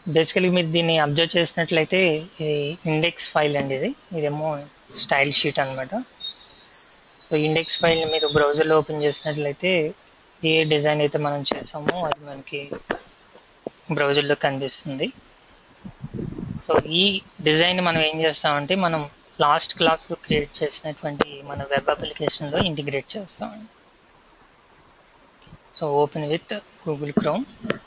Basically మీరు దీన్ని observe చేసినట్లయితే ఇది ఇండెక్స్ ఫైల్ అండి ఇది ఇదేమో స్టైల్ షీట్ అన్నమాట సో ఇండెక్స్ ఫైల్ మీరు బ్రౌజర్లో ఓపెన్ చేసినట్లయితే ఏ డిజైన్ అయితే మనం చేసామో అది మనకి బ్రౌజర్లో కనిపిస్తుంది సో ఈ డిజైన్ మనం ఏం చేస్తామంటే మనం లాస్ట్ క్లాస్లో క్రియేట్ చేసినటువంటి మన వెబ్ అప్లికేషన్లో ఇంటిగ్రేట్ చేస్తామండి so open with Google Chrome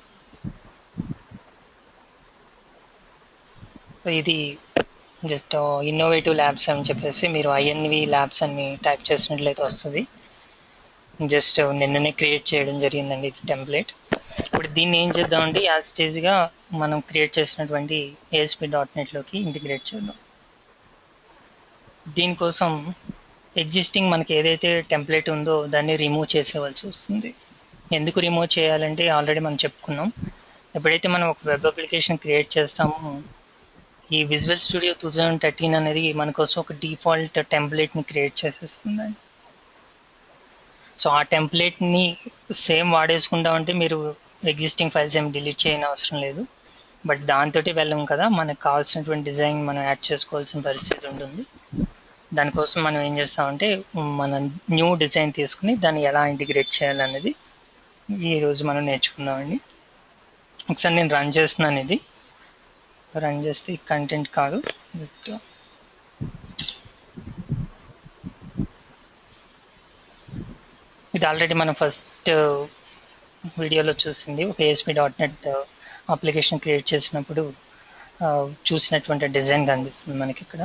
so ఇది జస్ట్ ఇన్నోవేటివ్ ల్యాబ్స్ అని చెప్పేసి మీరు ఐఎన్వి ల్యాబ్స్ అని టైప్ చేసినట్లయితే వస్తుంది జస్ట్ నిన్ననే క్రియేట్ చేయడం జరిగిందండి ఇది టెంప్లెట్ ఇప్పుడు దీన్ని ఏం చేద్దామంటే యాజ్ స్టేజ్గా మనం క్రియేట్ చేసినటువంటి ఏఎస్పి డాట్ నెట్లోకి ఇంటిగ్రేట్ చేద్దాం దీనికోసం ఎగ్జిస్టింగ్ మనకి ఏదైతే టెంప్లెట్ ఉందో దాన్ని రిమూవ్ చేసేవలసి వస్తుంది ఎందుకు రిమూవ్ చేయాలంటే ఆల్రెడీ మనం చెప్పుకున్నాం ఎప్పుడైతే మనం ఒక వెబ్ అప్లికేషన్ క్రియేట్ చేస్తామో ఈ Visual Studio two thousand thirteen అనేది మన కోసం ఒక డిఫాల్ట్ టెంప్లెట్ని క్రియేట్ చేసేస్తుందండి సో ఆ టెంప్లెట్ని సేమ్ వాడేసుకుంటామంటే మీరు ఎగ్జిస్టింగ్ ఫైల్స్ ఏం డిలీట్ చేయని అవసరం లేదు బట్ దాంతో వెళ్ళం కదా మనకు కావాల్సినటువంటి డిజైన్ మనం యాడ్ చేసుకోవాల్సిన పరిస్థితి ఉంటుంది దానికోసం మనం ఏం చేస్తామంటే మన న్యూ డిజైన్ తీసుకుని దాన్ని ఎలా ఇంటిగ్రేట్ చేయాలనేది ఈరోజు మనం నేర్చుకుందామండి ఒకసారి నేను రన్ చేస్తున్నాను ఇది రన్ చేస్తే కంటెంట్ కాదు జస్ట్ ఇది ఆల్రెడీ మనం ఫస్ట్ వీడియోలో చూసింది ఒక ASP dot net application create చేసినప్పుడు చూసినటువంటి డిజైన్ కనిపిస్తుంది మనకి ఇక్కడ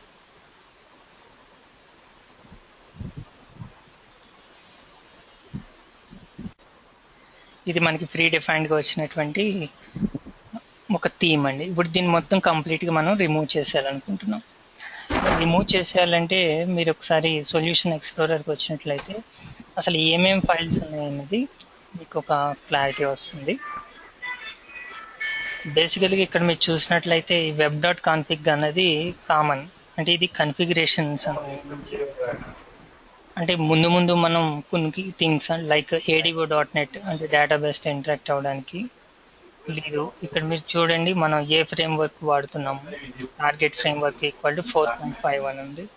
ఇది మనకి ఫ్రీ డిఫైన్డ్గా వచ్చినటువంటి ఒక థీమ్ అండి ఇప్పుడు దీన్ని మొత్తం కంప్లీట్గా మనం రిమూవ్ చేసేయాలనుకుంటున్నాం రిమూవ్ చేసేయాలంటే మీరు ఒకసారి సొల్యూషన్ ఎక్స్ప్లోరర్కి వచ్చినట్లయితే అసలు ఏమేం ఫైల్స్ ఉన్నాయన్నది మీకు ఒక క్లారిటీ వస్తుంది బేసికల్గా ఇక్కడ మీరు చూసినట్లయితే ఈ వెబ్ డాట్ కాన్ఫిగ్ అన్నది కామన్ అంటే ఇది కన్ఫిగరేషన్స్ అంటే ముందు ముందు మనం కొన్ని things like ADO dot net అంటే డేటాబేస్తో ఇంటరాక్ట్ అవ్వడానికి లేదు ఇక్కడ మీరు చూడండి మనం ఏ ఫ్రేమ్ వర్క్ వాడుతున్నాము target framework equal to four point five అని ఉంది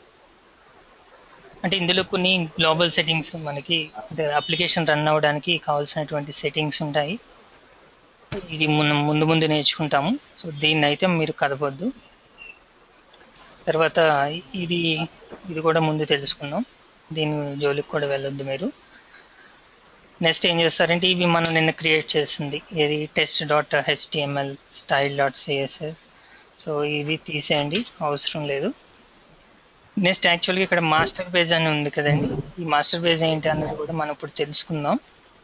అంటే ఇందులో కొన్ని గ్లోబల్ సెట్టింగ్స్ మనకి అంటే అప్లికేషన్ రన్ అవ్వడానికి కావాల్సినటువంటి సెట్టింగ్స్ ఉంటాయి ఇది మనం ముందు ముందు నేర్చుకుంటాము సో దీన్ని అయితే మీరు కదపొద్దు తర్వాత ఇది ఇది కూడా ముందు తెలుసుకుందాం దీని జోలికి కూడా వెళ్ళొద్దు మీరు నెక్స్ట్ ఏం చేస్తారంటే ఇవి మనం నిన్న క్రియేట్ చేసింది ఇది test dot HTML style dot CSS so ఇవి తీసేయండి అవసరం లేదు నెక్స్ట్ యాక్చువల్గా ఇక్కడ మాస్టర్ పేజ్ అని ఉంది కదండి ఈ మాస్టర్ పేజ్ ఏంటి అన్నది కూడా మనం ఇప్పుడు తెలుసుకుందాం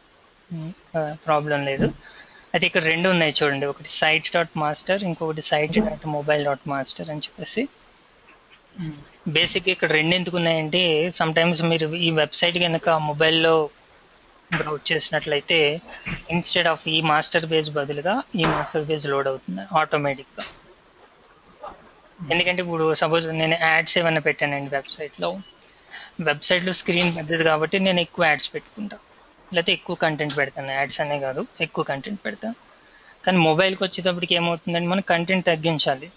ప్రాబ్లం లేదు అయితే ఇక్కడ రెండు ఉన్నాయి చూడండి ఒకటి సైట్ డాట్ మాస్టర్ ఇంకొకటి site dot mobile dot master అని చెప్పేసి బేసిక్ ఇక్కడ రెండు ఎందుకు ఉన్నాయంటే సమ్ టైమ్స్ మీరు ఈ వెబ్సైట్ కనుక మొబైల్లో బ్రౌజ్ చేసినట్లయితే ఇన్స్టెడ్ ఆఫ్ ఈ మాస్టర్ పేజ్ బదులుగా ఈ మాస్టర్ పేజ్ లోడ్ అవుతుంది ఆటోమేటిక్గా ఎందుకంటే ఇప్పుడు సపోజ్ నేను యాడ్స్ ఏమైనా పెట్టానండి వెబ్సైట్లో వెబ్సైట్లో స్క్రీన్ పెద్దది కాబట్టి నేను ఎక్కువ యాడ్స్ పెట్టుకుంటా లేకపోతే ఎక్కువ కంటెంట్ పెడతాను యాడ్స్ అనే కాదు ఎక్కువ కంటెంట్ పెడతాను కానీ మొబైల్కి వచ్చేటప్పటికి ఏమవుతుందంటే మనం కంటెంట్ తగ్గించాలి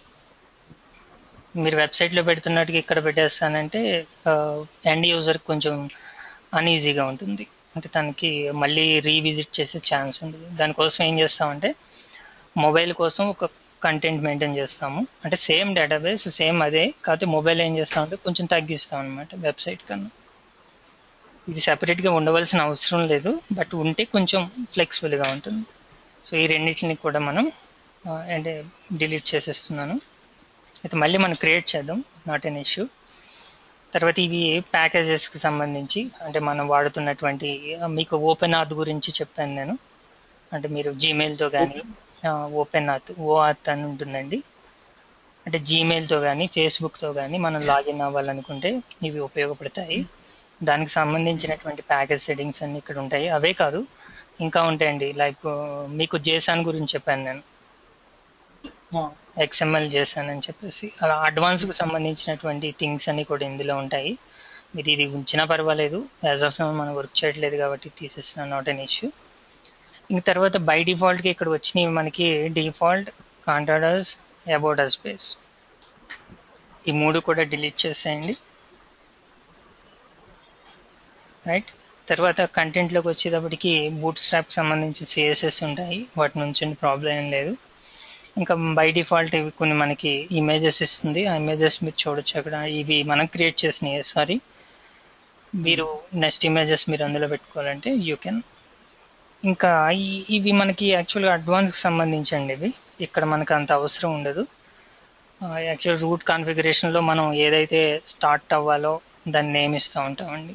మీరు వెబ్సైట్లో పెడుతున్నట్టుగా ఇక్కడ పెట్టేస్తానంటే ఎండ్ యూజర్కి కొంచెం అన్ఈజీగా ఉంటుంది అంటే తనకి మళ్ళీ రీవిజిట్ చేసే ఛాన్స్ ఉంటుంది దానికోసం ఏం చేస్తామంటే మొబైల్ కోసం ఒక కంటెంట్ మెయింటైన్ చేస్తాము అంటే సేమ్ డేటాబేస్ సేమ్ అదే కాకపోతే మొబైల్ ఏం చేస్తామంటే కొంచెం తగ్గిస్తాం అనమాట వెబ్సైట్ కన్నా ఇది సెపరేట్గా ఉండవలసిన అవసరం లేదు బట్ ఉంటే కొంచెం ఫ్లెక్సిబుల్గా ఉంటుంది సో ఈ రెండింటిని కూడా మనం అంటే డిలీట్ చేసేస్తున్నాను అయితే మళ్ళీ మనం క్రియేట్ చేద్దాం నాట్ ఎన్ ఇష్యూ తర్వాత ఇవి ప్యాకేజెస్కి సంబంధించి అంటే మనం వాడుతున్నటువంటి మీకు ఓపెన్ ఆత్ గురించి చెప్పాను నేను అంటే మీరు జీమెయిల్తో కానీ ఓపెన్ ఆత్ ఓ ఆత్ అని ఉంటుందండి అంటే జీమెయిల్తో కానీ ఫేస్బుక్తో కానీ మనం లాగిన్ అవ్వాలనుకుంటే ఇవి ఉపయోగపడతాయి దానికి సంబంధించినటువంటి ప్యాకేజ్ సెట్టింగ్స్ అన్ని ఇక్కడ ఉంటాయి అవే కాదు ఇంకా ఉంటాయండి లైక్ మీకు జేసాన్ గురించి చెప్పాను నేను ఎక్స్ఎంఎల్ చేశాను అని చెప్పేసి అలా అడ్వాన్స్కి సంబంధించినటువంటి థింగ్స్ అన్ని కూడా ఇందులో ఉంటాయి మీరు ఇది ఉంచినా పర్వాలేదు యాజ్ ఆఫ్ నౌ మనం వర్క్ చేయట్లేదు కాబట్టి తీసేసిన నాట్ అన్ ఇష్యూ ఇంక తర్వాత బై డిఫాల్ట్కి ఇక్కడ వచ్చినవి మనకి default contactors about us space ఈ మూడు కూడా డిలీట్ చేసేయండి రైట్ తర్వాత కంటెంట్లోకి వచ్చేటప్పటికి బూట్ స్ట్రాప్ సంబంధించి సిఎస్ఎస్ ఉంటాయి వాటి నుంచి ప్రాబ్లం ఏం లేదు ఇంకా బై డిఫాల్ట్ ఇవి కొన్ని మనకి ఇమేజెస్ ఇస్తుంది ఆ ఇమేజెస్ మీరు చూడొచ్చు అక్కడ ఇవి మనం క్రియేట్ చేసినాయి సారీ మీరు నెక్స్ట్ ఇమేజెస్ మీరు అందులో పెట్టుకోవాలంటే యూ కెన్ ఇంకా ఈ- ఇవి మనకి యాక్చువల్గా అడ్వాన్స్కి సంబంధించండి ఇవి ఇక్కడ మనకు అంత అవసరం ఉండదు యాక్చువల్ రూట్ కాన్ఫిగరేషన్లో మనం ఏదైతే స్టార్ట్ అవ్వాలో దాన్ని నేమ్ ఇస్తూ ఉంటామండి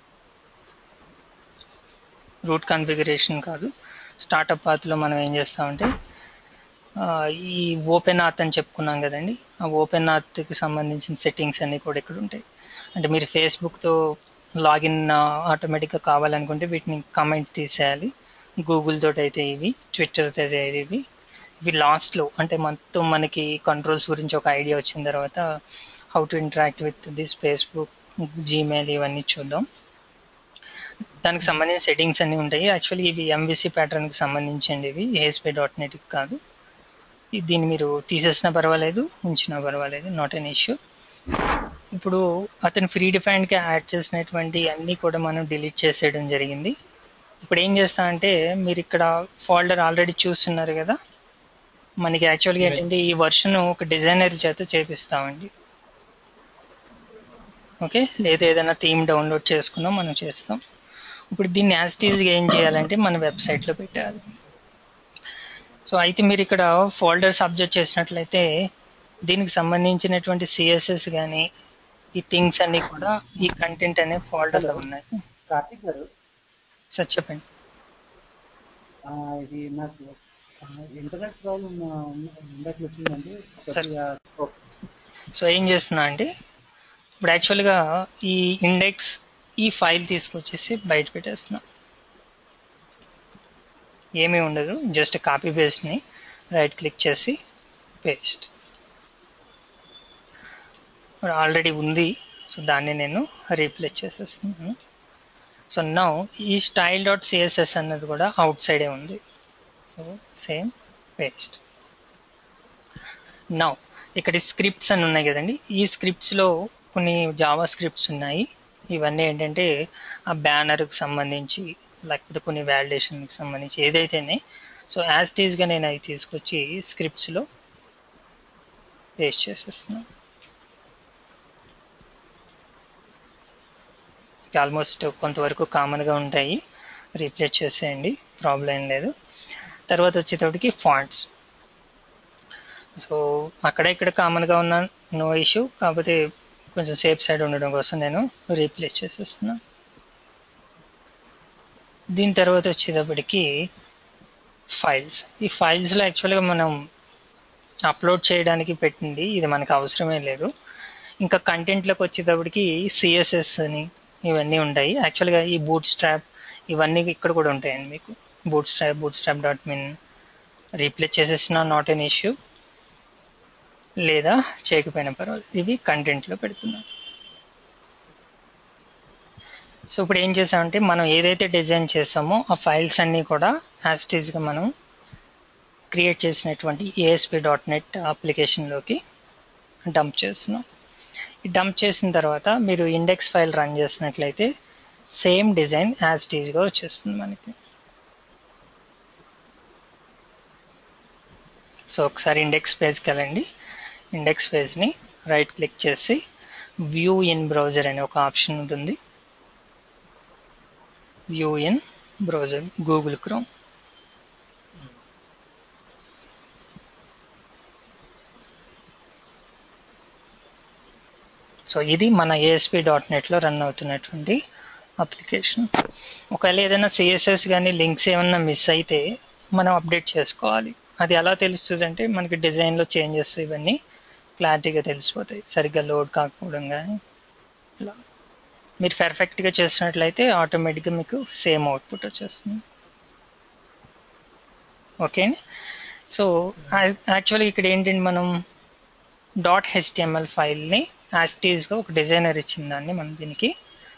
రూట్ కాన్ఫిగరేషన్ కాదు స్టార్టప్ పాత్లో మనం ఏం చేస్తామంటే ఆ, ఈ ఓపెన్ ఆత్ అని చెప్పుకున్నాం కదండి ఆ ఓపెన్ ఆత్కి సంబంధించిన సెట్టింగ్స్ అన్నీ కూడా ఇక్కడ ఉంటాయి అంటే మీరు ఫేస్బుక్తో లాగిన్ ఆటోమేటిక్గా కావాలనుకుంటే వీటిని కమెంట్ తీసేయాలి గూగుల్ తోటి అయితే ఇవి ట్విట్టర్ అయితే ఇవి ఇవి లాస్ట్లో అంటే మొత్తం మనకి కంట్రోల్స్ గురించి ఒక ఐడియా వచ్చిన తర్వాత how to interact with this Facebook Gmail ఇవన్నీ చూద్దాం దానికి సంబంధించిన సెట్టింగ్స్ అన్నీ ఉంటాయి యాక్చువల్లీ ఇవి ఎంవిసి ప్యాటర్న్కి సంబంధించండి ఇవి ఏఎస్పీ డాట్ నెట్కి కాదు ఇది దీన్ని మీరు తీసేసినా పర్వాలేదు ఉంచినా పర్వాలేదు నాట్ ఎన్ ఇష్యూ ఇప్పుడు అతను ఫ్రీ డిఫైన్డ్గా యాడ్ చేసినటువంటి అన్నీ కూడా మనం డిలీట్ చేసేయడం జరిగింది ఇప్పుడు ఏం చేస్తా అంటే మీరు ఇక్కడ ఫోల్డర్ ఆల్రెడీ చూస్తున్నారు కదా మనకి యాక్చువల్గా ఏంటంటే ఈ వర్షన్ ఒక డిజైనర్ చేత చేపిస్తామండి ఓకే లేదా ఏదైనా థీమ్ డౌన్లోడ్ చేసుకున్నాం మనం చేస్తాం ఇప్పుడు దీన్ని యాజ్ టీజ్గా ఏం చేయాలంటే మన వెబ్సైట్లో పెట్టాలి సో అయితే మీరు ఇక్కడ ఫోల్డర్ సబ్జెక్ట్ చేసినట్లయితే దీనికి సంబంధించినటువంటి సిఎస్ఎస్ కానీ ఈ థింగ్స్ అన్నీ కూడా ఈ కంటెంట్ అనే ఫోల్డర్లో ఉన్నాయి కార్తిక్ గారు సార్ చెప్పండి ఆ, ఇది నాకు ఆ, ఇంటర్నెట్ ప్రాబ్లం ఆ, ఇందాక వచ్చిందండి సరే. కొద్దిగా సో ఏం చేస్తున్నా అంటే ఇప్పుడు యాక్చువల్గా ఈ ఇండెక్స్ ఈ ఫైల్ తీసుకొచ్చేసి బయట పెట్టేస్తున్నా ఏమీ ఉండదు జస్ట్ కాపీ పేస్ట్ని రైట్ క్లిక్ చేసి పేస్ట్ ఆల్రెడీ ఉంది సో దాన్ని నేను రీప్లేస్ చేసేస్తున్నాను సో నౌ ఈ స్టైల్ డాట్ సిఎస్ఎస్ అన్నది కూడా అవుట్ సైడే ఉంది సో సేమ్ పేస్ట్ నౌ ఇక్కడ స్క్రిప్ట్స్ అని ఉన్నాయి కదండి ఈ స్క్రిప్ట్స్లో కొన్ని జావా స్క్రిప్ట్స్ ఉన్నాయి ఇవన్నీ ఏంటంటే ఆ బ్యానర్కి సంబంధించి లేకపోతే కొన్ని వ్యాలిడేషన్కి సంబంధించి ఏదైతేనే సో యాజ్ టీజ్గా నేను అవి తీసుకొచ్చి స్క్రిప్ట్స్లో పేస్ట్ చేసేస్తున్నాను ఆల్మోస్ట్ కొంతవరకు కామన్గా ఉంటాయి రీప్లేస్ చేసేయండి ప్రాబ్లం ఏం లేదు తర్వాత వచ్చేటప్పటికి ఫాంట్స్ సో అక్కడ ఇక్కడ కామన్గా ఉన్న నో ఇష్యూ కాకపోతే కొంచెం సేఫ్ సైడ్ ఉండడం కోసం నేను రీప్లేస్ చేసేస్తున్నా దీని తర్వాత వచ్చేటప్పటికి ఫైల్స్ ఈ ఫైల్స్లో యాక్చువల్గా మనం అప్లోడ్ చేయడానికి పెట్టింది ఇది మనకు అవసరమే లేదు ఇంకా కంటెంట్లోకి వచ్చేటప్పటికి సిఎస్ఎస్ అని ఇవన్నీ ఉంటాయి యాక్చువల్గా ఈ బూట్ స్ట్రాప్ ఇవన్నీ ఇక్కడ కూడా ఉంటాయండి మీకు bootstrap bootstrap dot min replace చేసేసిన నాట్ ఎన్ ఇష్యూ లేదా చేయకపోయినా పర్వాలేదు ఇవి కంటెంట్లో పెడుతున్నాం సో ఇప్పుడు ఏం చేసామంటే మనం ఏదైతే డిజైన్ చేసామో ఆ ఫైల్స్ అన్నీ కూడా యాస్టీజ్గా మనం క్రియేట్ చేసినటువంటి ఏఎస్పి డాట్ నెట్ అప్లికేషన్లోకి డంప్ చేస్తున్నాం ఈ డంప్ చేసిన తర్వాత మీరు ఇండెక్స్ ఫైల్ రన్ చేసినట్లయితే సేమ్ డిజైన్ యాజ్ టీజ్గా వచ్చేస్తుంది మనకి సో ఒకసారి ఇండెక్స్ పేజ్కి వెళ్ళండి ఇండెక్స్ పేజ్ని రైట్ క్లిక్ చేసి వ్యూ ఇన్ బ్రౌజర్ అనే ఒక ఆప్షన్ ఉంటుంది view in browser Google Chrome so ఇది మన ఏఎస్పి డాట్ నెట్లో రన్ అవుతున్నటువంటి అప్లికేషన్ ఒకవేళ ఏదైనా సిఎస్ఎస్ కానీ లింక్స్ ఏమన్నా మిస్ అయితే మనం అప్డేట్ చేసుకోవాలి అది ఎలా తెలుస్తుంది అంటే మనకి డిజైన్లో చేంజెస్ ఇవన్నీ క్లారిటీగా తెలిసిపోతాయి సరిగ్గా లోడ్ కాకపోవడం కానీ ఇలా మీరు పర్ఫెక్ట్గా చేసినట్లయితే ఆటోమేటిక్గా మీకు సేమ్ అవుట్పుట్ వచ్చేస్తుంది ఓకే సో యాక్చువల్లీ ఇక్కడ ఏంటంటే మనం డాట్ హెచ్టిఎంఎల్ ఫైల్ని యాస్టీస్గా ఒక డిజైనర్ ఇచ్చిన దాన్ని మనం దీనికి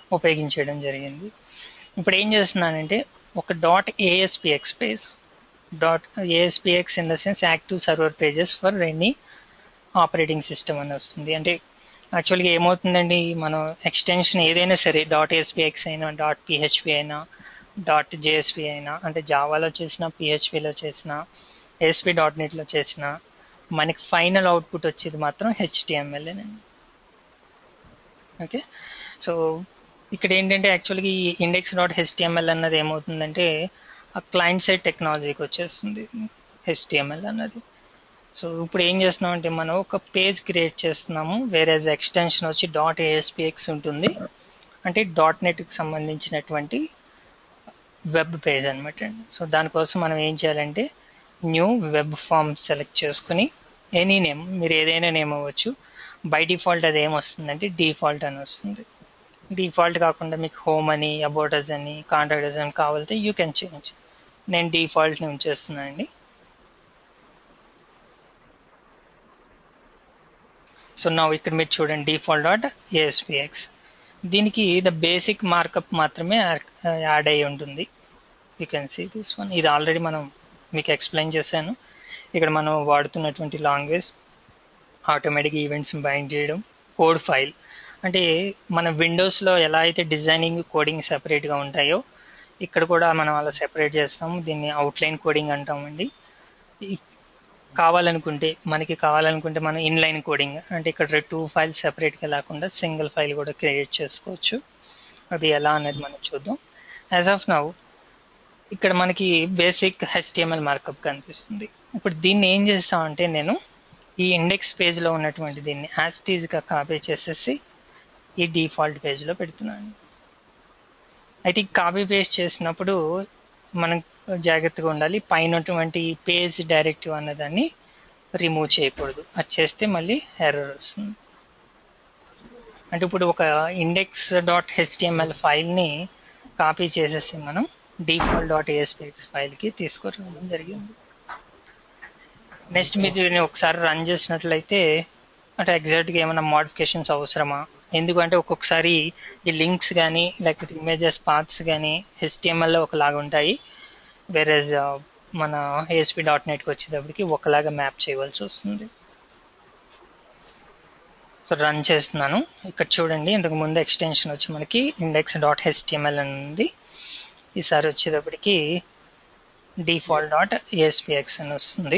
ఉపయోగించడం జరిగింది ఇప్పుడు ఏం చేస్తున్నానంటే ఒక dot ASPX space dot ASPX in the sense active server pages for any operating system అని వస్తుంది అంటే యాక్చువల్గా ఏమవుతుందండి మనం ఎక్స్టెన్షన్ ఏదైనా సరే డాట్ ఏఎస్పిఎక్స్ అయినా డాట్ పిహెచ్పి అయినా డాట్ జేఎస్పి అయినా అంటే జావాలో చేసిన పిహెచ్పిలో చేసిన ఏఎస్పి డాట్ నెట్లో చేసిన మనకి ఫైనల్ అవుట్పుట్ వచ్చేది మాత్రం హెచ్టిఎంఎల్ ఓకే సో ఇక్కడ ఏంటంటే యాక్చువల్గా ఈ ఇండెక్స్ డాట్ హెచ్టిఎంఎల్ అన్నది ఏమవుతుందంటే ఆ క్లయింట్ సైడ్ టెక్నాలజీకి వచ్చేస్తుంది హెచ్టిఎంఎల్ అన్నది సో ఇప్పుడు ఏం చేస్తున్నాం అంటే మనం ఒక పేజ్ క్రియేట్ చేస్తున్నాము వేరే ఎక్స్టెన్షన్ వచ్చి డాట్ ఏఎస్పిఎక్స్ ఉంటుంది అంటే డాట్ నెట్కి సంబంధించినటువంటి వెబ్ పేజ్ అనమాట అండి సో దానికోసం మనం ఏం చేయాలంటే న్యూ వెబ్ ఫామ్ సెలెక్ట్ చేసుకుని ఎనీ నేమ్ మీరు ఏదైనా నేమ్ అవ్వచ్చు బై డిఫాల్ట్ అది ఏమొస్తుందంటే డిఫాల్ట్ అని వస్తుంది డిఫాల్ట్ కాకుండా మీకు హోమ్ అని అబౌటస్ అని కాంటాక్టర్స్ అని కావాలంటే యూ కెన్ చేంజ్ నేను డిఫాల్ట్ని ఉంచేస్తున్నాను అండి సో నా ఇక్కడ మీరు చూడండి డిఫాల్ట్ డాట్ ఏఎస్పిఎక్స్ దీనికి ద బేసిక్ మార్కప్ మాత్రమే యాడ్ అయి ఉంటుంది you can see this one ఇది ఆల్రెడీ మనం మీకు ఎక్స్ప్లెయిన్ చేశాను ఇక్కడ మనం వాడుతున్నటువంటి లాంగ్వేజ్ ఆటోమేటిక్ ఈవెంట్స్ బైండ్ చేయడం కోడ్ ఫైల్ అంటే మన విండోస్లో ఎలా అయితే డిజైనింగ్ కోడింగ్ సెపరేట్గా ఉంటాయో ఇక్కడ కూడా మనం అలా సెపరేట్ చేస్తాము దీన్ని అవుట్లైన్ కోడింగ్ అంటామండి కావాలనుకుంటే మనకి కావాలనుకుంటే మనం ఇన్లైన్ కోడింగ్ అంటే ఇక్కడ టూ ఫైల్స్ సెపరేట్గా లేకుండా సింగిల్ ఫైల్ కూడా క్రియేట్ చేసుకోవచ్చు అది ఎలా అనేది మనం చూద్దాం యాజ్ ఆఫ్ నౌ ఇక్కడ మనకి బేసిక్ హెచ్టిఎంఎల్ మార్కప్ కనిపిస్తుంది ఇప్పుడు దీన్ని ఏం చేస్తామంటే నేను ఈ ఇండెక్స్ పేజ్లో ఉన్నటువంటి దీన్ని యాస్టీజ్గా కాపీ చేసేసి ఈ డిఫాల్ట్ పేజ్లో పెడుతున్నాను అయితే ఈ కాపీ పేస్ట్ చేసినప్పుడు మనం జాగ్రత్తగా ఉండాలి పైన పేజ్ డైరెక్టివ్ అన్నదాన్ని రిమూవ్ చేయకూడదు అది చేస్తే మళ్ళీ ఎర్రర్ వస్తుంది అంటే ఇప్పుడు ఒక ఇండెక్స్ డాట్ హెచ్టిఎంఎల్ ఫైల్ని కాపీ చేసేసి మనం డిఫాల్ట్ డాట్ ఏఎస్పిఎక్స్ ఫైల్కి తీసుకురావడం జరిగింది నెక్స్ట్ మీరు దీన్ని ఒకసారి రన్ చేసినట్లయితే అంటే ఎగ్జాక్ట్గా ఏమైనా మోడిఫికేషన్స్ అవసరమా ఎందుకంటే ఒక్కొక్కసారి ఈ లింక్స్ కానీ లేకపోతే ఇమేజెస్ పార్ట్స్ కానీ హెచ్టిఎంఎల్లో ఒకలాగా ఉంటాయి వేరే మన ఏఎస్పి డాట్ నెట్కి వచ్చేటప్పటికి ఒకలాగా మ్యాప్ చేయవలసి వస్తుంది సో రన్ చేస్తున్నాను ఇక్కడ చూడండి ఇంతకు ముందు ఎక్స్టెన్షన్ వచ్చి మనకి ఇండెక్స్ డాట్ హెచ్టిఎంఎల్ అని ఉంది ఈసారి వచ్చేటప్పటికి డిఫాల్ట్ డాట్ ఏఎస్పిఎక్స్ అని వస్తుంది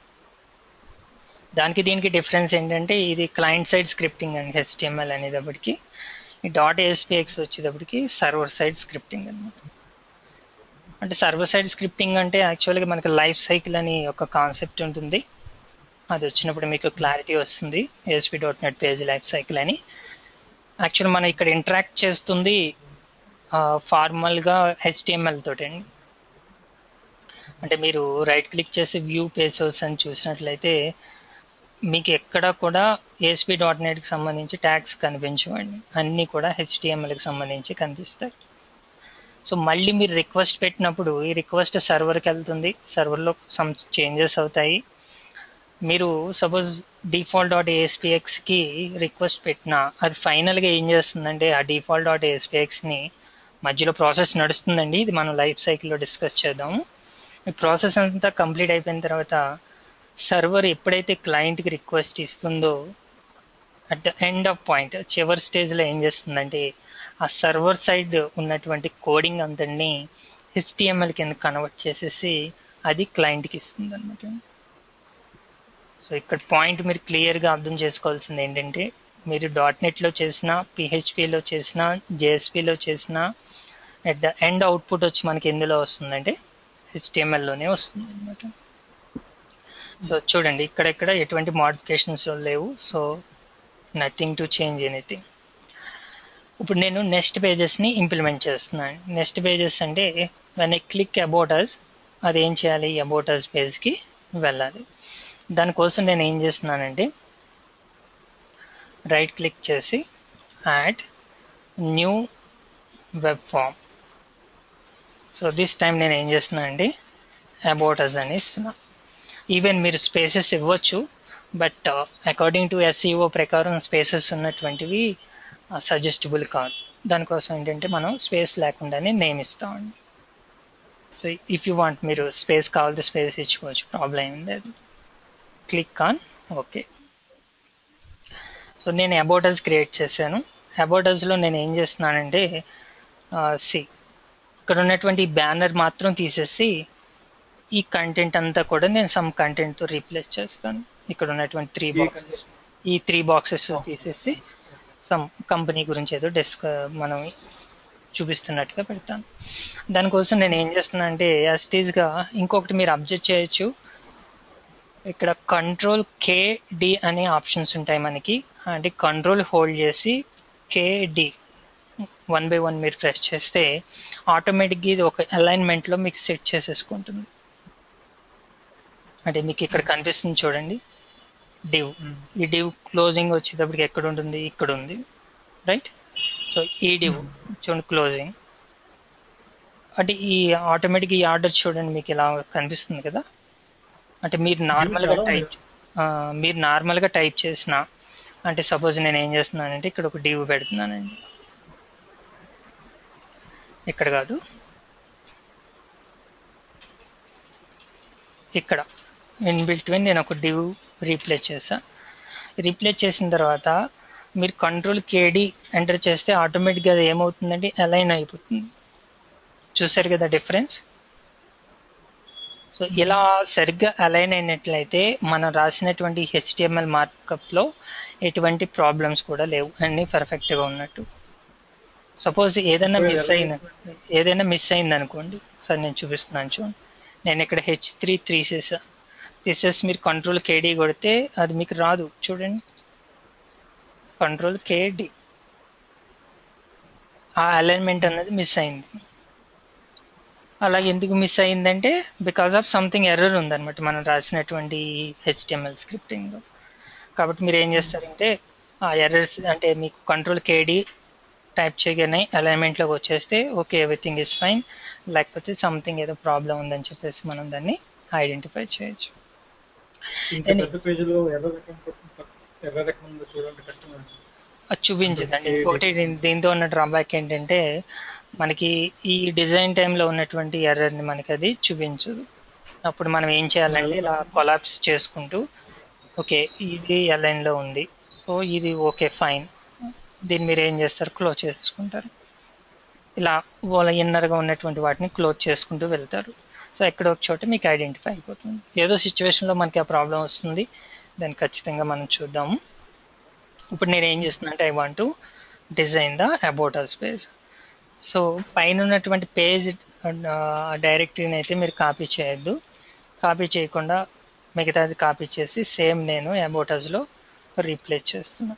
దానికి దీనికి డిఫరెన్స్ ఏంటంటే ఇది క్లయింట్ సైడ్ స్క్రిప్టింగ్ అండి హెచ్టిఎంఎల్ అనేటప్పటికి ఈ డాట్ ఏఎస్పిఎక్స్ వచ్చేటప్పటికి సర్వర్ సైడ్ స్క్రిప్టింగ్ అనమాట అంటే సర్వర్ సైడ్ స్క్రిప్టింగ్ అంటే యాక్చువల్గా మనకి లైఫ్ సైకిల్ అని ఒక కాన్సెప్ట్ ఉంటుంది అది వచ్చినప్పుడు మీకు క్లారిటీ వస్తుంది ASP dot net page life cycle అని యాక్చువల్ మనం ఇక్కడ ఇంటరాక్ట్ చేస్తుంది ఫార్మల్గా హెచ్టిఎంఎల్ తోటండి అంటే మీరు రైట్ క్లిక్ చేసి వ్యూ పేజెస్ అని చూసినట్లయితే మీకు ఎక్కడ కూడా ఏఎస్పి డాట్ నెట్కి సంబంధించి ట్యాగ్స్ కనిపించవండి అన్నీ కూడా హెచ్టిఎంఎల్కి సంబంధించి కనిపిస్తాయి సో మళ్ళీ మీరు రిక్వెస్ట్ పెట్టినప్పుడు ఈ రిక్వెస్ట్ సర్వర్కి వెళ్తుంది సర్వర్లో సమ్ చేంజెస్ అవుతాయి మీరు సపోజ్ డిఫాల్ట్ డాట్ ఏఎస్పిఎక్స్కి రిక్వెస్ట్ పెట్టినా అది ఫైనల్గా ఏం చేస్తుందంటే ఆ డిఫాల్ట్ డాట్ ఏఎస్పిఎక్స్ని మధ్యలో ప్రాసెస్ నడుస్తుందండి ఇది మనం లైఫ్ సైకిల్లో డిస్కస్ చేద్దాము ఈ ప్రాసెస్ అంతా కంప్లీట్ అయిపోయిన తర్వాత సర్వర్ ఎప్పుడైతే క్లయింట్కి రిక్వెస్ట్ ఇస్తుందో at the end of point చివరి స్టేజ్లో ఏం చేస్తుందంటే ఆ సర్వర్ సైడ్ ఉన్నటువంటి కోడింగ్ అంతని హెచ్టిఎంఎల్ కింద కన్వర్ట్ చేసేసి అది క్లయింట్కి ఇస్తుంది అనమాట సో ఇక్కడ పాయింట్ మీరు క్లియర్గా అర్థం చేసుకోవాల్సింది ఏంటంటే మీరు డాట్ నెట్లో చేసిన పిహెచ్పిలో చేసిన జేఎస్పిలో చేసిన అట్ ద ఎండ్ అవుట్పుట్ వచ్చి మనకి ఎందులో వస్తుందంటే హెచ్టిఎంఎల్లోనే వస్తుంది అనమాట సో చూడండి ఇక్కడెక్కడ ఎటువంటి మోడిఫికేషన్స్ లేవు so nothing to change anything ఇప్పుడు నేను నెక్స్ట్ పేజెస్ని ఇంప్లిమెంట్ చేస్తున్నాను నెక్స్ట్ పేజెస్ అంటే when I click about us అది ఏం చేయాలి అబౌట్ అస్ పేజ్కి వెళ్ళాలి దానికోసం నేను ఏం చేస్తున్నానంటే రైట్ క్లిక్ చేసి add new web form so this time నేను ఏం చేస్తున్నాను అండి అబౌట్ అస్ అని ఇస్తున్నా ఈవెన్ మీరు స్పేసెస్ ఇవ్వచ్చు బట్ అకార్డింగ్ టు ఎస్ఈఓ ప్రకారం స్పేసెస్ ఉన్నటువంటివి సజెస్టబుల్ కాదు దానికోసం ఏంటంటే మనం స్పేస్ లేకుండానే నేమ్ ఇస్తామండి సో ఇఫ్ యూ వాంట్ మీరు స్పేస్ కావాలంటే స్పేస్ ఇచ్చుకోవచ్చు ప్రాబ్లం ఏం లేదు క్లిక్ ఆన్ ఓకే సో నేను అబౌటస్ క్రియేట్ చేశాను అబౌటస్లో నేను ఏం చేస్తున్నానంటే సి ఇక్కడ ఉన్నటువంటి బ్యానర్ మాత్రం తీసేసి ఈ కంటెంట్ అంతా కూడా నేను సమ్ కంటెంట్తో రీప్లేస్ చేస్తాను ఇక్కడ ఉన్నటువంటి త్రీ బాక్సెస్ ఈ త్రీ బాక్సెస్ తీసేసి సమ్ కంపెనీ గురించి ఏదో డెస్క్ మనం చూపిస్తున్నట్టుగా పెడతాను దానికోసం నేను ఏం చేస్తున్నా అంటే యాస్టీస్గా ఇంకొకటి మీరు అబ్జర్వ్ చేయొచ్చు ఇక్కడ కంట్రోల్ కేడి అనే ఆప్షన్స్ ఉంటాయి మనకి అంటే కంట్రోల్ హోల్డ్ చేసి కేడి వన్ బై వన్ మీరు ప్రెస్ చేస్తే ఆటోమేటిక్గా ఇది ఒక అలైన్మెంట్లో మీకు సెట్ చేసేసుకుంటుంది అంటే మీకు ఇక్కడ కనిపిస్తుంది చూడండి డివ్ ఈ డివ్ క్లోజింగ్ వచ్చేటప్పటికి ఎక్కడ ఉంటుంది ఇక్కడ ఉంది రైట్ సో ఈ డివ్ చూడండి క్లోజింగ్ అంటే ఈ ఆటోమేటిక్ ఈ ఆర్డర్ చూడండి మీకు ఇలా కనిపిస్తుంది కదా అంటే మీరు నార్మల్గా చాలా టైప్ మీరు నార్మల్గా టైప్ చేసిన అంటే సపోజ్ నేను ఏం చేస్తున్నానంటే ఇక్కడ ఒక డివ్ పెడుతున్నానండి ఇక్కడ కాదు ఇక్కడ ఇన్ బిట్వీన్ నేను ఒక డివ్ రీప్లేస్ చేసా రీప్లేస్ చేసిన తర్వాత మీరు కంట్రోల్ కేడి ఎంటర్ చేస్తే ఆటోమేటిక్గా అది ఏమవుతుందంటే అలైన్ అయిపోతుంది చూసారు కదా డిఫరెన్స్ సో ఇలా సరిగ్గా అలైన్ అయినట్లయితే మనం రాసినటువంటి హెచ్టిఎంఎల్ మార్కప్లో ఎటువంటి ప్రాబ్లమ్స్ కూడా లేవు అన్నీ పర్ఫెక్ట్గా ఉన్నట్టు సపోజ్ ఏదైనా మిస్ అయిన ఏదైనా మిస్ అయింది అనుకోండి సార్ నేను చూపిస్తున్నాను చూడండి నేను ఇక్కడ హెచ్ త్రీ తీసేసా తీసేసి మీరు కంట్రోల్ కేడీ కొడితే అది మీకు రాదు చూడండి కంట్రోల్ కేడి ఆ అలైన్మెంట్ అన్నది మిస్ అయింది అలాగే ఎందుకు మిస్ అయిందంటే బికాస్ ఆఫ్ సంథింగ్ ఎర్రర్ ఉందన్నమాట మనం రాసినటువంటి హెచ్టిఎంఎల్ స్క్రిప్టింగ్లో కాబట్టి మీరు ఏం చేస్తారంటే ఆ ఎర్రర్స్ అంటే మీకు కంట్రోల్ కేడి టైప్ చేయగానే అలైన్మెంట్లోకి వచ్చేస్తే ఓకే ఎవ్రీథింగ్ ఇస్ ఫైన్ లేకపోతే సంథింగ్ ఏదో ప్రాబ్లం ఉందని చెప్పేసి మనం దాన్ని ఐడెంటిఫై చేయొచ్చు ఇంత Any- పెద్ద పేజీలో ఎర్ర రకం కొట్టిన- ఎర్ర రకం ఉందో చూడండి కష్టం అది చూపించదండి ఇంకొకటి దీని- దీంతో ఉన్న డ్రాబ్యాక్ ఏంటంటే మనకి ఈ డిజైన్ టైంలో ఉన్నటువంటి ఎర్రర్ని మనకి అది చూపించదు అప్పుడు మనం ఏం చేయాలంటే ఇలా కొలాప్స్ చేసుకుంటూ ఓకే ఇది అలైన్లో ఉంది సో ఇది ఓకే ఫైన్ దీన్ని మీరు ఏం చేస్తారు క్లోజ్ చేసుకుంటారు ఇలా వాళ్ళ ఇన్నర్గా ఉన్నటువంటి వాటిని క్లోజ్ చేసుకుంటూ వెళ్తారు సో ఎక్కడో ఒక చోట మీకు ఐడెంటిఫై అయిపోతుంది ఏదో సిచ్యువేషన్లో మనకి ఆ ప్రాబ్లం వస్తుంది దాన్ని ఖచ్చితంగా మనం చూద్దాము ఇప్పుడు నేను ఏం చేస్తున్నా అంటే I want to design the about us page so పైన ఉన్నటువంటి పేజ్ డైరెక్టరీని అయితే మీరు కాపీ చేయొద్దు కాపీ చేయకుండా మిగతాది కాపీ చేసి సేమ్ నేను అబౌట్ అస్లో రీప్లేస్ చేస్తున్నా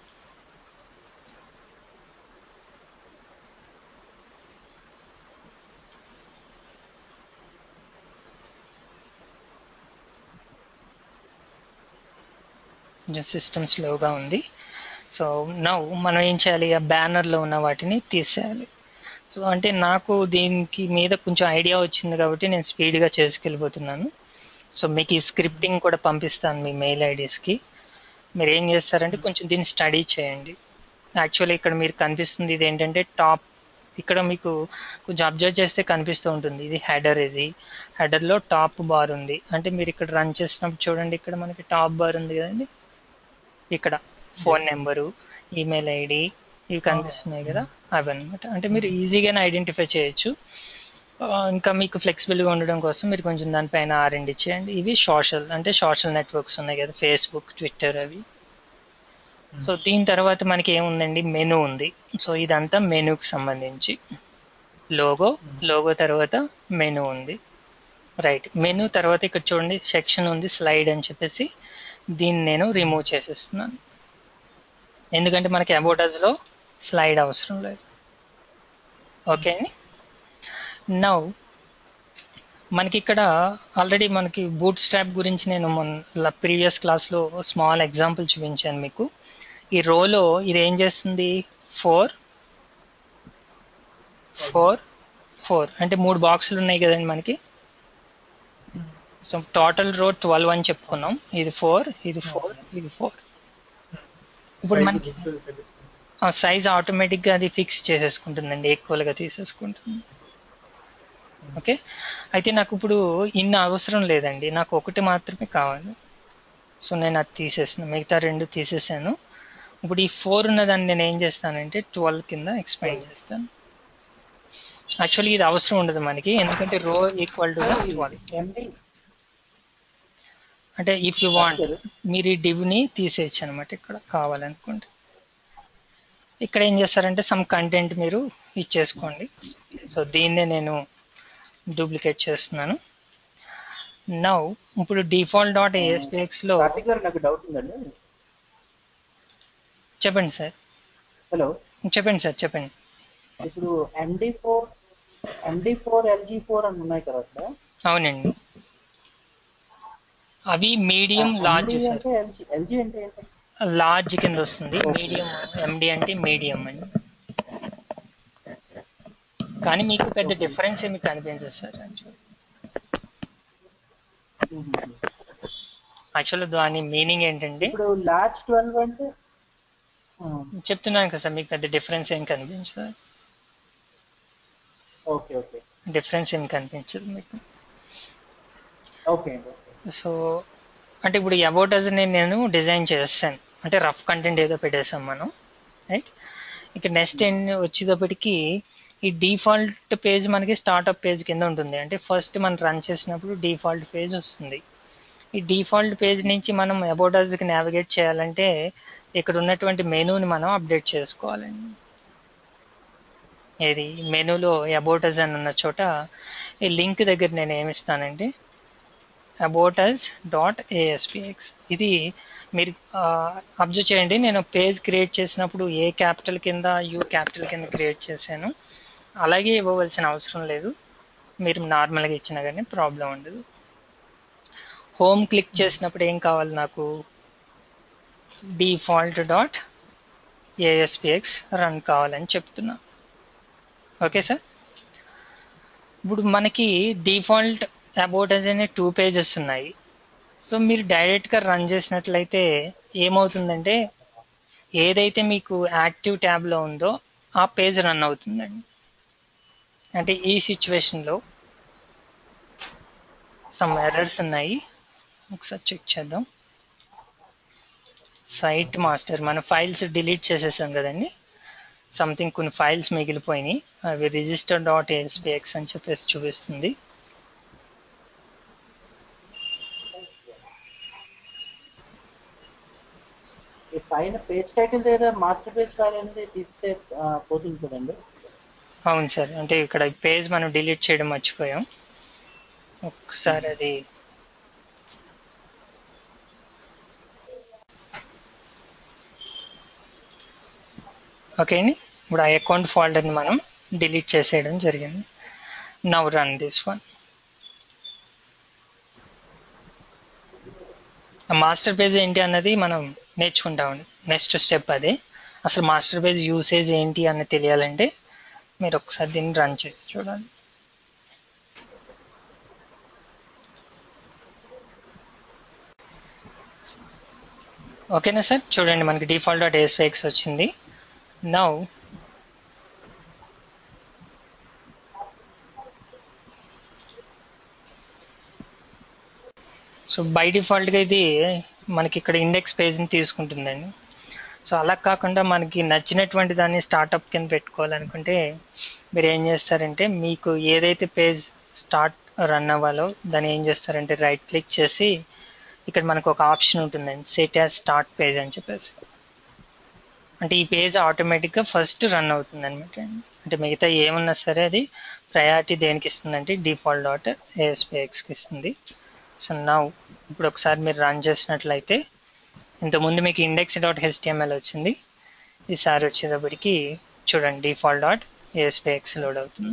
కొంచెం సిస్టమ్ స్లోగా ఉంది సో నౌ మనం ఏం చేయాలి ఆ బ్యానర్లో ఉన్న వాటిని తీసేయాలి సో అంటే నాకు దీనికి మీద కొంచెం ఐడియా వచ్చింది కాబట్టి నేను స్పీడ్గా చేసుకెళ్ళిపోతున్నాను సో మీకు ఈ స్క్రిప్టింగ్ కూడా పంపిస్తాను మీ మెయిల్ ఐడీస్కి మీరు ఏం చేస్తారంటే కొంచెం దీన్ని స్టడీ చేయండి యాక్చువల్లీ ఇక్కడ మీరు కనిపిస్తుంది ఇది ఏంటంటే టాప్ ఇక్కడ మీకు కొంచెం అబ్జర్వ్ చేస్తే కనిపిస్తూ ఉంటుంది ఇది హెడర్ ఇది హెడర్లో టాప్ బార్ ఉంది అంటే మీరు ఇక్కడ రన్ చేసినప్పుడు చూడండి ఇక్కడ మనకి టాప్ బార్ ఉంది కదండి ఇక్కడ ఫోన్ నెంబరు ఈమెయిల్ ఐడి ఇవి కనిపిస్తున్నాయి కదా అవి అనమాట అంటే మీరు ఈజీగానే ఐడెంటిఫై చేయొచ్చు ఆ, ఇంకా మీకు ఫ్లెక్సిబుల్గా ఉండడం కోసం మీరు కొంచెం దానిపైన ఆర్ఎండి చేయండి ఇవి సోషల్ అంటే సోషల్ నెట్వర్క్స్ ఉన్నాయి కదా ఫేస్బుక్ ట్విట్టర్ అవి సో దీని తర్వాత మనకి ఏముందండి మెనూ ఉంది సో ఇదంతా మెనూకి సంబంధించి లోగో లోగో తర్వాత మెనూ ఉంది రైట్ మెనూ తర్వాత ఇక్కడ చూడండి సెక్షన్ ఉంది స్లైడ్ అని చెప్పేసి దీన్ని నేను రిమూవ్ చేసేస్తున్నాను ఎందుకంటే మనకి అబౌటస్లో స్లైడ్ అవసరం లేదు ఓకే నౌ మనకి ఇక్కడ ఆల్రెడీ మనకి బూట్ స్ట్రాప్ గురించి నేను మొన్న ప్రీవియస్ క్లాస్లో స్మాల్ ఎగ్జాంపుల్ చూపించాను మీకు ఈ రోలో ఇది ఏం చేస్తుంది ఫోర్ ఫోర్ ఫోర్ అంటే మూడు బాక్సులు ఉన్నాయి కదండి మనకి సో టోటల్ రో ట్వెల్వ్ అని చెప్పుకున్నాం ఇది ఫోర్ ఇది ఫోర్ ఇది ఫోర్ ఇప్పుడు మనకి సైజ్ ఆటోమేటిక్గా అది ఫిక్స్ చేసేసుకుంటుందండి ఈక్వల్గా తీసేసుకుంటుంది ఓకే అయితే నాకు ఇప్పుడు ఇన్ని అవసరం లేదండి నాకు ఒకటి మాత్రమే కావాలి సో నేను అది తీసేసాను మిగతా రెండు తీసేసాను ఇప్పుడు ఈ ఫోర్ ఉన్నదాన్ని నేను ఏం చేస్తానంటే ట్వెల్వ్ కింద ఎక్స్పాండ్ చేస్తాను యాక్చువల్లీ ఇది అవసరం ఉండదు మనకి ఎందుకంటే రో ఈక్వల్ టు ట్వెల్వ్ ఎండి అంటే ఇఫ్ యూ వాంట్ మీరు ఈ డివ్ని తీసేయచ్చు అనమాట ఇక్కడ కావాలనుకుంటే ఇక్కడ ఏం చేస్తారంటే సమ్ కంటెంట్ మీరు ఇచ్చేసుకోండి సో దీన్నే నేను డూప్లికేట్ చేస్తున్నాను నౌ ఇప్పుడు డిఫాల్ట్ డాట్ ఏఎస్పిఎక్స్లో కార్తిక్ గారు నాకు డౌట్ ఉందండి చెప్పండి సార్ హలో చెప్పండి సార్ చెప్పండి ఇప్పుడు MD four MD four LG four అని ఉన్నాయి కదా అక్కడ అవునండి అవి మీడియం లార్జ్ MD సార్ అంటే ఎల్జీ ఎల్జీ అంటే ఏంటి లార్జ్ కింద వస్తుంది మీడియం ఎండి అంటే మీడియం అండి కానీ మీకు పెద్ద డిఫరెన్స్ ఏమి కనిపించదు సార్ యాక్చువల్ దాని మీనింగ్ ఏంటంటే ఇప్పుడు లార్జ్ ట్వెల్వ్ అంటే చెప్తున్నాను కదా సార్ మీకు పెద్ద డిఫరెన్స్ ఏం కనిపించదు ఓకే ఓకే డిఫరెన్స్ ఏం కనిపించదు మీకు ఓకే అండి ఓకే సో అంటే ఇప్పుడు అబౌట్ అస్ నేను డిజైన్ చేస్తాను అంటే రఫ్ కంటెంట్ ఏదో పెట్టేసాం మనం రైట్ ఇక నెక్స్ట్ ఏం వచ్చేటప్పటికి ఈ డిఫాల్ట్ పేజ్ మనకి స్టార్ట్అప్ పేజ్ కింద ఉంటుంది అంటే ఫస్ట్ మనం రన్ చేసినప్పుడు డిఫాల్ట్ పేజ్ వస్తుంది ఈ డిఫాల్ట్ పేజ్ నుంచి మనం అబౌట్ కి నావిగేట్ చేయాలంటే ఇక్కడ ఉన్నటువంటి మెనూని మనం అప్డేట్ చేసుకోవాలండి ఏది మెనూలో అబౌట్ అస్ అని ఉన్న చోట ఈ లింక్ దగ్గర నేను ఏమి ఇస్తానంటే అబౌట్ అస్ డాట్ ఏఎస్పిఎక్స్ ఇది మీరు అబ్జర్వ్ చేయండి నేను పేజ్ క్రియేట్ చేసినప్పుడు ఏ క్యాపిటల్ కింద యూ క్యాపిటల్ కింద క్రియేట్ చేశాను అలాగే ఇవ్వవలసిన అవసరం లేదు మీరు నార్మల్గా ఇచ్చినా కానీ ప్రాబ్లం ఉండదు హోమ్ క్లిక్ చేసినప్పుడు ఏం కావాలి నాకు డిఫాల్ట్ డాట్ ఏఎస్పిఎక్స్ రన్ కావాలని చెప్తున్నా ఓకే సార్ ఇప్పుడు మనకి డిఫాల్ట్ అబౌట్ అస్ అనే టూ పేజెస్ ఉన్నాయి సో మీరు డైరెక్ట్గా రన్ చేసినట్లయితే ఏమవుతుందంటే ఏదైతే మీకు యాక్టివ్ ట్యాబ్లో ఉందో ఆ పేజ్ రన్ అవుతుందండి అంటే ఈ సిచ్యువేషన్లో సమ్ ఎర్రర్స్ ఉన్నాయి ఒకసారి చెక్ చేద్దాం సైట్ మాస్టర్ మన ఫైల్స్ డిలీట్ చేసేసాం కదండి సంథింగ్ కొన్ని ఫైల్స్ మిగిలిపోయినాయి అవి రిజిస్టర్ డాట్ ఏఎస్పిఎక్స్ అని చెప్పేసి చూపిస్తుంది ఈ పైన పేజ్ టైటిల్ దగ్గర మాస్టర్ పేజ్ ఫైల్ అనేది తీస్తే ఆ, పోతుంది కదండి అవును సార్ అంటే ఇక్కడ పేజ్ మనం డిలీట్ చేయడం మర్చిపోయాం ఒకసారి అది ఓకే అండి ఇప్పుడు ఆ అకౌంట్ ఫోల్డర్ని మనం డిలీట్ చేసేయడం జరిగింది now run this one master page ఏంటి అన్నది మనం నేర్చుకుంటామండి నెక్స్ట్ స్టెప్ అదే అసలు మాస్టర్ పేజ్ యూసేజ్ ఏంటి అన్నది తెలియాలంటే మీరు ఒకసారి దీన్ని రన్ చేసి చూడాలి ఓకేనా సార్ చూడండి మనకి డిఫాల్ట్ డాట్ ఏస్ఫెక్స్ వచ్చింది నౌ సో బై డిఫాల్ట్గా ఇది మనకి ఇక్కడ ఇండెక్స్ పేజ్ని తీసుకుంటుందండి సో అలా కాకుండా మనకి నచ్చినటువంటి దాన్ని స్టార్ట్అప్ కింద పెట్టుకోవాలనుకుంటే మీరు ఏం చేస్తారంటే మీకు ఏదైతే పేజ్ స్టార్ట్ రన్ అవ్వాలో దాన్ని ఏం చేస్తారంటే రైట్ క్లిక్ చేసి ఇక్కడ మనకు ఒక ఆప్షన్ ఉంటుందండి సెట్ యాజ్ స్టార్ట్ పేజ్ అని చెప్పేసి అంటే ఈ పేజ్ ఆటోమేటిక్గా ఫస్ట్ రన్ అవుతుంది అనమాట అంటే మిగతా ఏమన్నా సరే అది ప్రయారిటీ దేనికి ఇస్తుందంటే డిఫాల్ట్ డాట్ ఏఎస్పిఎక్స్కి ఇస్తుంది సో నా ఇప్పుడు ఒకసారి మీరు రన్ చేసినట్లయితే ఇంతకుముందు మీకు ఇండెక్స్ డాట్ హెచ్టిఎంఎల్ వచ్చింది ఈసారి వచ్చేటప్పటికి చూడండి డిఫాల్ట్ డాట్ ఏఎస్పిఎక్స్ లోడ్ అవుతుంది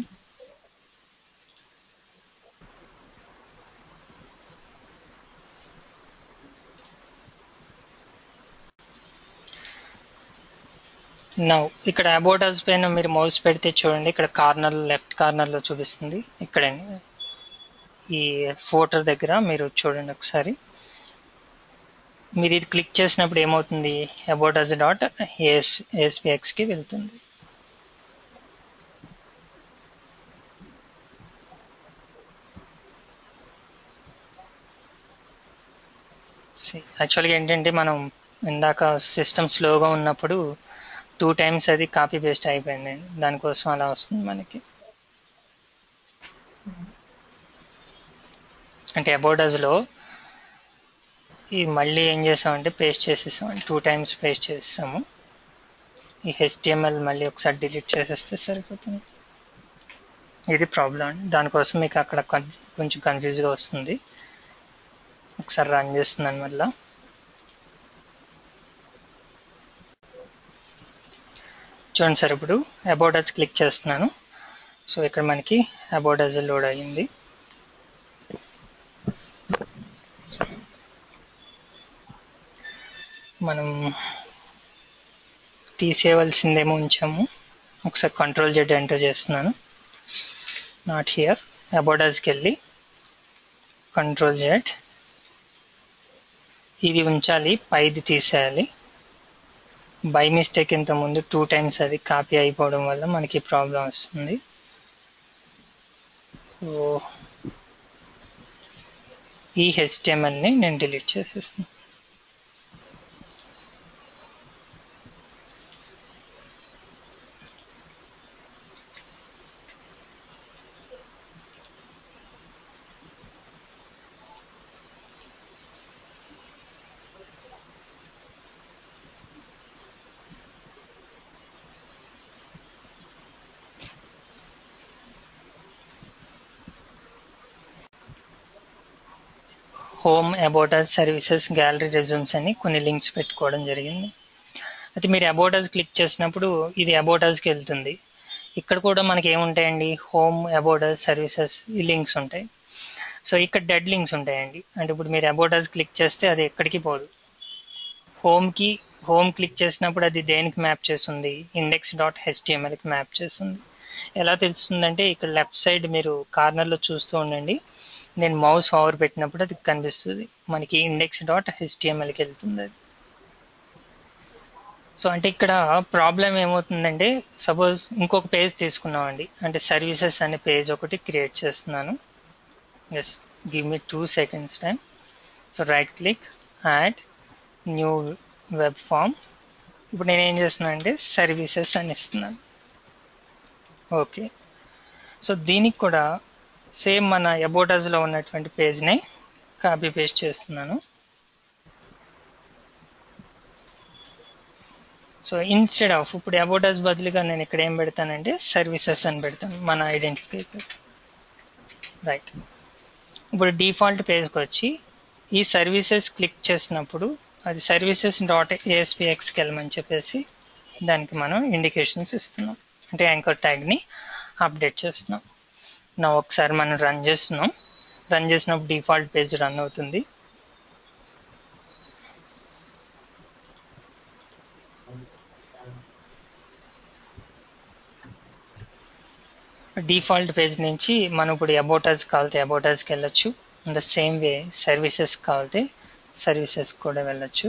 నౌ ఇక్కడ అబౌట్ అస్ పైన మీరు మౌస్ పెడితే చూడండి ఇక్కడ కార్నర్ లెఫ్ట్ కార్నర్లో చూపిస్తుంది ఇక్కడండి ఈ ఫోటో దగ్గర మీరు చూడండి ఒకసారి మీరు ఇది క్లిక్ చేసినప్పుడు ఏమవుతుంది అబౌట్ అస్ డాట్ ఏఎస్ ఏఎస్పిఎక్స్కి వెళ్తుంది యాక్చువల్గా ఏంటంటే మనం ఇందాక సిస్టమ్ స్లోగా ఉన్నప్పుడు టూ టైమ్స్ అది కాపీ పేస్ట్ అయిపోయింది దానికోసం అలా వస్తుంది మనకి అంటే అబౌడస్లో ఈ మళ్ళీ ఏం చేసామంటే పేస్ట్ చేసేసాం టూ టైమ్స్ పేస్ట్ చేసేసాము ఈ హెచ్టిఎంఎల్ మళ్ళీ ఒకసారి డిలీట్ చేసేస్తే సరిపోతుంది ఇది ప్రాబ్లం అండి దానికోసం మీకు అక్కడ కొం- కొంచెం కన్ఫ్యూజ్గా వస్తుంది ఒకసారి రన్ చేస్తున్నాను మళ్ళీ చూడండి సార్ ఇప్పుడు అబౌట్ అస్ క్లిక్ చేస్తున్నాను సో ఇక్కడ మనకి అబౌట్ అస్ లోడ్ అయ్యింది మనం తీసేయవలసిందేమో ఉంచాము ఒకసారి కంట్రోల్ జెడ్ ఎంటర్ చేస్తున్నాను నాట్ హియర్ అబౌట్ అస్కి వెళ్ళి కంట్రోల్ జెడ్ ఇది ఉంచాలి పైది తీసేయాలి బై మిస్టేక్ ఇంత ముందు టూ టైమ్స్ అది కాపీ అయిపోవడం వల్ల మనకి ప్రాబ్లం వస్తుంది సో ఈ హెచ్టిఎంఎల్ని నేను డిలీట్ చేసేస్తాను home about us services gallery resumes అని కొన్ని లింక్స్ పెట్టుకోవడం జరిగింది అయితే మీరు అబౌటస్ క్లిక్ చేసినప్పుడు ఇది అబౌటస్కి వెళ్తుంది ఇక్కడ కూడా మనకి ఏముంటాయండి హోమ్ అబౌటస్ సర్వీసెస్ ఈ లింక్స్ ఉంటాయి సో ఇక్కడ డెడ్ లింక్స్ ఉంటాయండి అంటే ఇప్పుడు మీరు అబౌటస్ క్లిక్ చేస్తే అది ఎక్కడికి పోదు హోమ్కి హోమ్ క్లిక్ చేసినప్పుడు అది దేనికి మ్యాప్ చేస్తుంది ఇండెక్స్ డాట్ హెచ్టిఎంఎల్కి మ్యాప్ చేస్తుంది ఎలా తెలుస్తుందంటే ఇక్కడ లెఫ్ట్ సైడ్ మీరు కార్నర్లో చూస్తూ ఉండండి నేను మౌస్ పవర్ పెట్టినప్పుడు అది కనిపిస్తుంది మనకి ఇండెక్స్ డాట్ హెచ్టిఎంఎల్కి వెళ్తుంది అది సో అంటే ఇక్కడ ప్రాబ్లం ఏమవుతుందంటే సపోజ్ ఇంకొక పేజ్ తీసుకున్నామండి అంటే సర్వీసెస్ అనే పేజ్ ఒకటి క్రియేట్ చేస్తున్నాను yes give me two seconds time so right click add new web form ఇప్పుడు నేను ఏం చేస్తున్నాను అంటే సర్వీసెస్ అని ఇస్తున్నాను ఓకే సో దీనికి కూడా సేమ్ మన అబోటాస్లో ఉన్నటువంటి పేజ్ని కాపీ పేస్ట్ చేస్తున్నాను సో ఇన్స్టెడ్ ఆఫ్ ఇప్పుడు అబోటాస్ బదులుగా నేను ఇక్కడ ఏం పెడతానంటే సర్వీసెస్ అని పెడతాను మన ఐడెంటిఫికేటర్ రైట్ ఇప్పుడు డిఫాల్ట్ పేజ్కి వచ్చి ఈ సర్వీసెస్ క్లిక్ చేసినప్పుడు అది సర్వీసెస్ డాట్ ఏఎస్పిఎక్స్కి వెళ్ళమని చెప్పేసి దానికి మనం ఇండికేషన్స్ ఇస్తున్నాం అంటే యాంకర్ ట్యాగ్ని అప్డేట్ చేస్తున్నాం నా ఒకసారి మనం రన్ చేస్తున్నాం రన్ చేసినప్పుడు డిఫాల్ట్ పేజ్ రన్ అవుతుంది డిఫాల్ట్ పేజ్ నుంచి మనం ఇప్పుడు అబౌటర్స్ కావాలితే అబౌటర్స్కి వెళ్ళొచ్చు ద సేమ్ వే సర్వీసెస్ కావాలితే సర్వీసెస్ కూడా వెళ్ళొచ్చు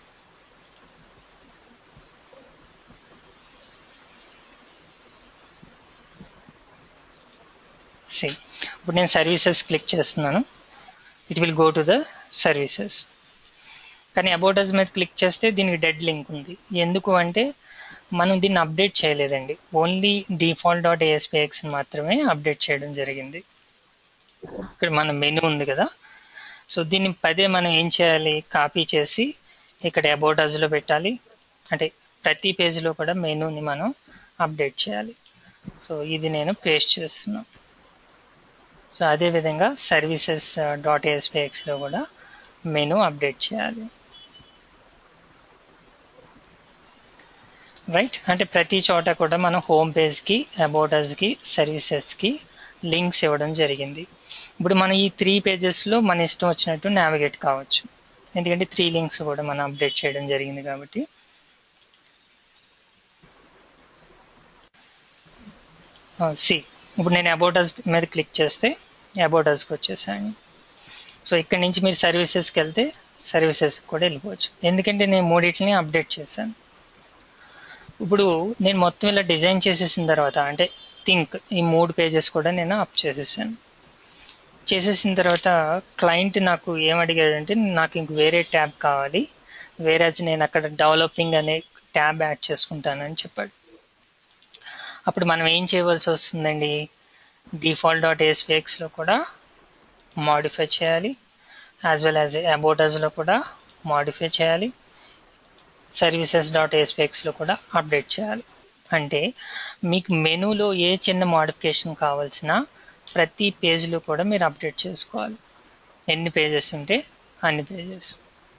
సి ఇప్పుడు నేను సర్వీసెస్ క్లిక్ చేస్తున్నాను it will go to the services కానీ అబౌటర్స్ మీద క్లిక్ చేస్తే దీనికి డెడ్ లింక్ ఉంది ఎందుకు అంటే మనం దీన్ని అప్డేట్ చేయలేదండి ఓన్లీ డిఫాల్ట్ డాట్ ఏఎస్పిఎక్స్ మాత్రమే అప్డేట్ చేయడం జరిగింది ఇక్కడ మన మెనూ ఉంది కదా సో దీన్ని పదే మనం ఏం చేయాలి కాపీ చేసి ఇక్కడ అబౌటర్స్లో పెట్టాలి అంటే ప్రతి పేజ్లో కూడా మెనూని మనం అప్డేట్ చేయాలి సో ఇది నేను పేస్ట్ చేస్తున్నాను సో అదేవిధంగా సర్వీసెస్ డాట్ ఏఎస్పిఎక్స్లో కూడా మెనూ అప్డేట్ చేయాలి రైట్ అంటే ప్రతి చోట కూడా మనం హోమ్ పేజ్కి అబౌటర్స్కి సర్వీసెస్కి లింక్స్ ఇవ్వడం జరిగింది ఇప్పుడు మనం ఈ త్రీ పేజెస్లో మన ఇష్టం వచ్చినట్టు నావిగేట్ కావచ్చు ఎందుకంటే త్రీ లింక్స్ కూడా మనం అప్డేట్ చేయడం జరిగింది కాబట్టి సి ఇప్పుడు నేను అబౌటర్స్ మీద క్లిక్ చేస్తే అబౌటర్స్కి వచ్చేసాను సో ఇక్కడ నుంచి మీరు సర్వీసెస్కి వెళ్తే సర్వీసెస్ కూడా వెళ్ళిపోవచ్చు ఎందుకంటే నేను మూడింటిని అప్డేట్ చేశాను ఇప్పుడు నేను మొత్తం ఇలా డిజైన్ చేసేసిన తర్వాత అంటే థింక్ ఈ మూడు పేజెస్ కూడా నేను అప్ చేసేసాను చేసేసిన తర్వాత క్లయింట్ నాకు ఏం అడిగాడంటే నాకు ఇంక వేరే ట్యాబ్ కావాలి వేరే నేను అక్కడ డెవలపింగ్ అనే ట్యాబ్ యాడ్ చేసుకుంటానని చెప్పాడు అప్పుడు మనం ఏం చేయవలసి వస్తుందండి డిఫాల్ట్ డాట్ ఏస్పిఎక్స్లో కూడా మాడిఫై చేయాలి యాజ్ వెల్ యాజ్ అబోటస్లో కూడా మాడిఫై చేయాలి సర్వీసెస్ డాట్ ఏస్పిఎక్స్లో కూడా అప్డేట్ చేయాలి అంటే మీకు మెనూలో ఏ చిన్న మాడిఫికేషన్ కావాల్సిన ప్రతి పేజ్లో కూడా మీరు అప్డేట్ చేసుకోవాలి ఎన్ని పేజెస్ ఉంటే అన్ని పేజెస్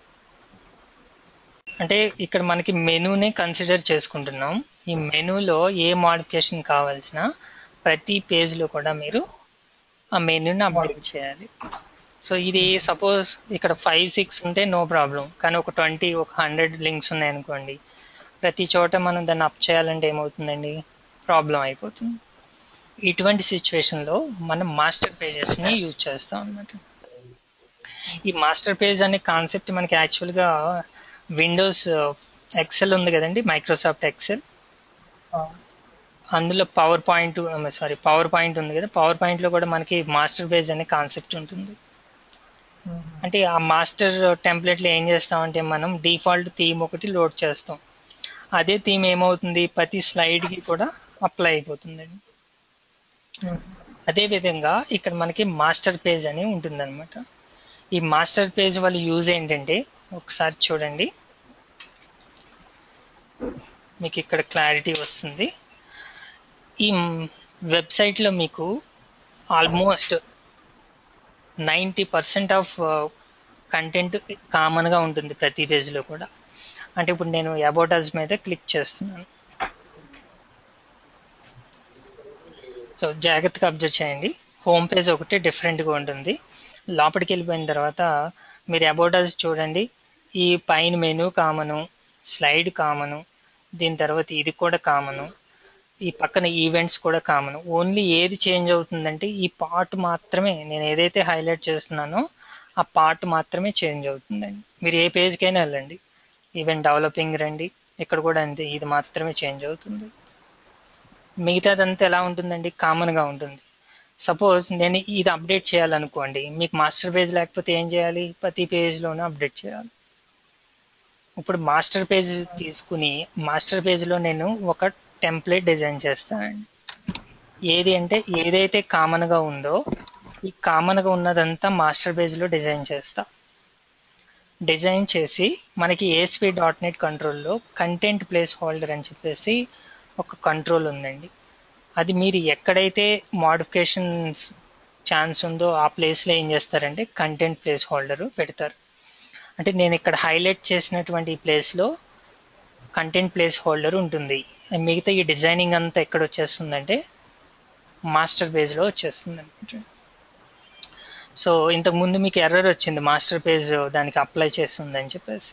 అంటే ఇక్కడ మనకి మెనూనే కన్సిడర్ చేసుకుంటున్నాం ఈ మెనూలో ఏ మాడిఫికేషన్ కావాల్సిన ప్రతి పేజ్లో కూడా మీరు ఆ మెనూని అప్డేట్ చేయాలి సో ఇది సపోజ్ ఇక్కడ ఫైవ్ సిక్స్ ఉంటే నో ప్రాబ్లం కానీ ఒక ట్వంటీ ఒక హండ్రెడ్ లింక్స్ ఉన్నాయనుకోండి ప్రతి చోట మనం దాన్ని అప్ చేయాలంటే ఏమవుతుందండి ప్రాబ్లం అయిపోతుంది ఇటువంటి సిచ్యువేషన్లో మనం మాస్టర్ పేజెస్ని యూజ్ చేస్తాం అనమాట ఈ మాస్టర్ పేజ్ అనే కాన్సెప్ట్ మనకి యాక్చువల్గా విండోస్ ఎక్సెల్ ఉంది కదండి మైక్రోసాఫ్ట్ ఎక్సెల్ అందులో PowerPoint sorry PowerPoint ఉంది కదా పవర్ పాయింట్లో కూడా మనకి మాస్టర్ పేజ్ అనే కాన్సెప్ట్ ఉంటుంది అంటే ఆ మాస్టర్ టెంప్లెట్లో ఏం చేస్తామంటే మనం డిఫాల్ట్ థీమ్ ఒకటి లోడ్ చేస్తాం అదే థీమ్ ఏమవుతుంది ప్రతి స్లైడ్కి కూడా అప్లై అయిపోతుందండి అదే విధంగా ఇక్కడ మనకి మాస్టర్ పేజ్ అని ఉంటుందన్నమాట ఈ మాస్టర్ పేజ్ వాళ్ళ యూజ్ ఏంటంటే ఒకసారి చూడండి మీకు ఇక్కడ క్లారిటీ వస్తుంది ఈ వెబ్సైట్లో మీకు almost ninety percent of content కామన్గా ఉంటుంది ప్రతి పేజ్లో కూడా అంటే ఇప్పుడు నేను అబౌటస్ మీద క్లిక్ చేస్తున్నాను సో జాగ్రత్తగా అబ్జర్వ్ చేయండి హోమ్ పేజ్ ఒకటి డిఫరెంట్గా ఉంటుంది లోపలికి వెళ్ళిపోయిన తర్వాత మీరు అబౌటస్ చూడండి ఈ పైన మెనూ కామను స్లైడ్ కామను దీని తర్వాత ఇది కూడా కామను ఈ పక్కన ఈవెంట్స్ కూడా కామన్ ఓన్లీ ఏది చేంజ్ అవుతుందంటే ఈ పార్ట్ మాత్రమే నేను ఏదైతే హైలైట్ చేస్తున్నానో ఆ పార్ట్ మాత్రమే చేంజ్ అవుతుందండి మీరు ఏ పేజ్కైనా వెళ్ళండి ఈవెన్ డెవలపింగ్ రండి ఇక్కడ కూడా అంతే ఇది మాత్రమే చేంజ్ అవుతుంది మిగతాదంతా ఎలా ఉంటుందండి కామన్గా ఉంటుంది సపోజ్ నేను ఇది అప్డేట్ చేయాలనుకోండి మీకు మాస్టర్ పేజ్ లేకపోతే ఏం చేయాలి ప్రతి పేజ్లోనూ అప్డేట్ చేయాలి ఇప్పుడు మాస్టర్ పేజ్ తీసుకుని మాస్టర్ పేజ్లో నేను ఒక టెంప్లెట్ డిజైన్ చేస్తానండి ఏది అంటే ఏదైతే కామన్గా ఉందో ఈ కామన్గా ఉన్నదంతా మాస్టర్ పేజ్లో డిజైన్ చేస్తా డిజైన్ చేసి మనకి ఏస్పీ డాట్ నెట్ కంట్రోల్లో కంటెంట్ ప్లేస్ హోల్డర్ అని చెప్పేసి ఒక కంట్రోల్ ఉందండి అది మీరు ఎక్కడైతే మోడిఫికేషన్స్ ఛాన్స్ ఉందో ఆ ప్లేస్లో ఏం చేస్తారంటే కంటెంట్ ప్లేస్ హోల్డర్ పెడతారు అంటే నేను ఇక్కడ హైలైట్ చేసినటువంటి ఈ ప్లేస్లో కంటెంట్ ప్లేస్ హోల్డర్ ఉంటుంది మిగతా ఈ డిజైనింగ్ అంతా ఎక్కడ వచ్చేస్తుందంటే మాస్టర్ పేజ్లో వచ్చేస్తుంది అనమాట సో ఇంతకు ముందు మీకు ఎర్రర్ వచ్చింది మాస్టర్ పేజ్ దానికి అప్లై చేస్తుంది అని చెప్పేసి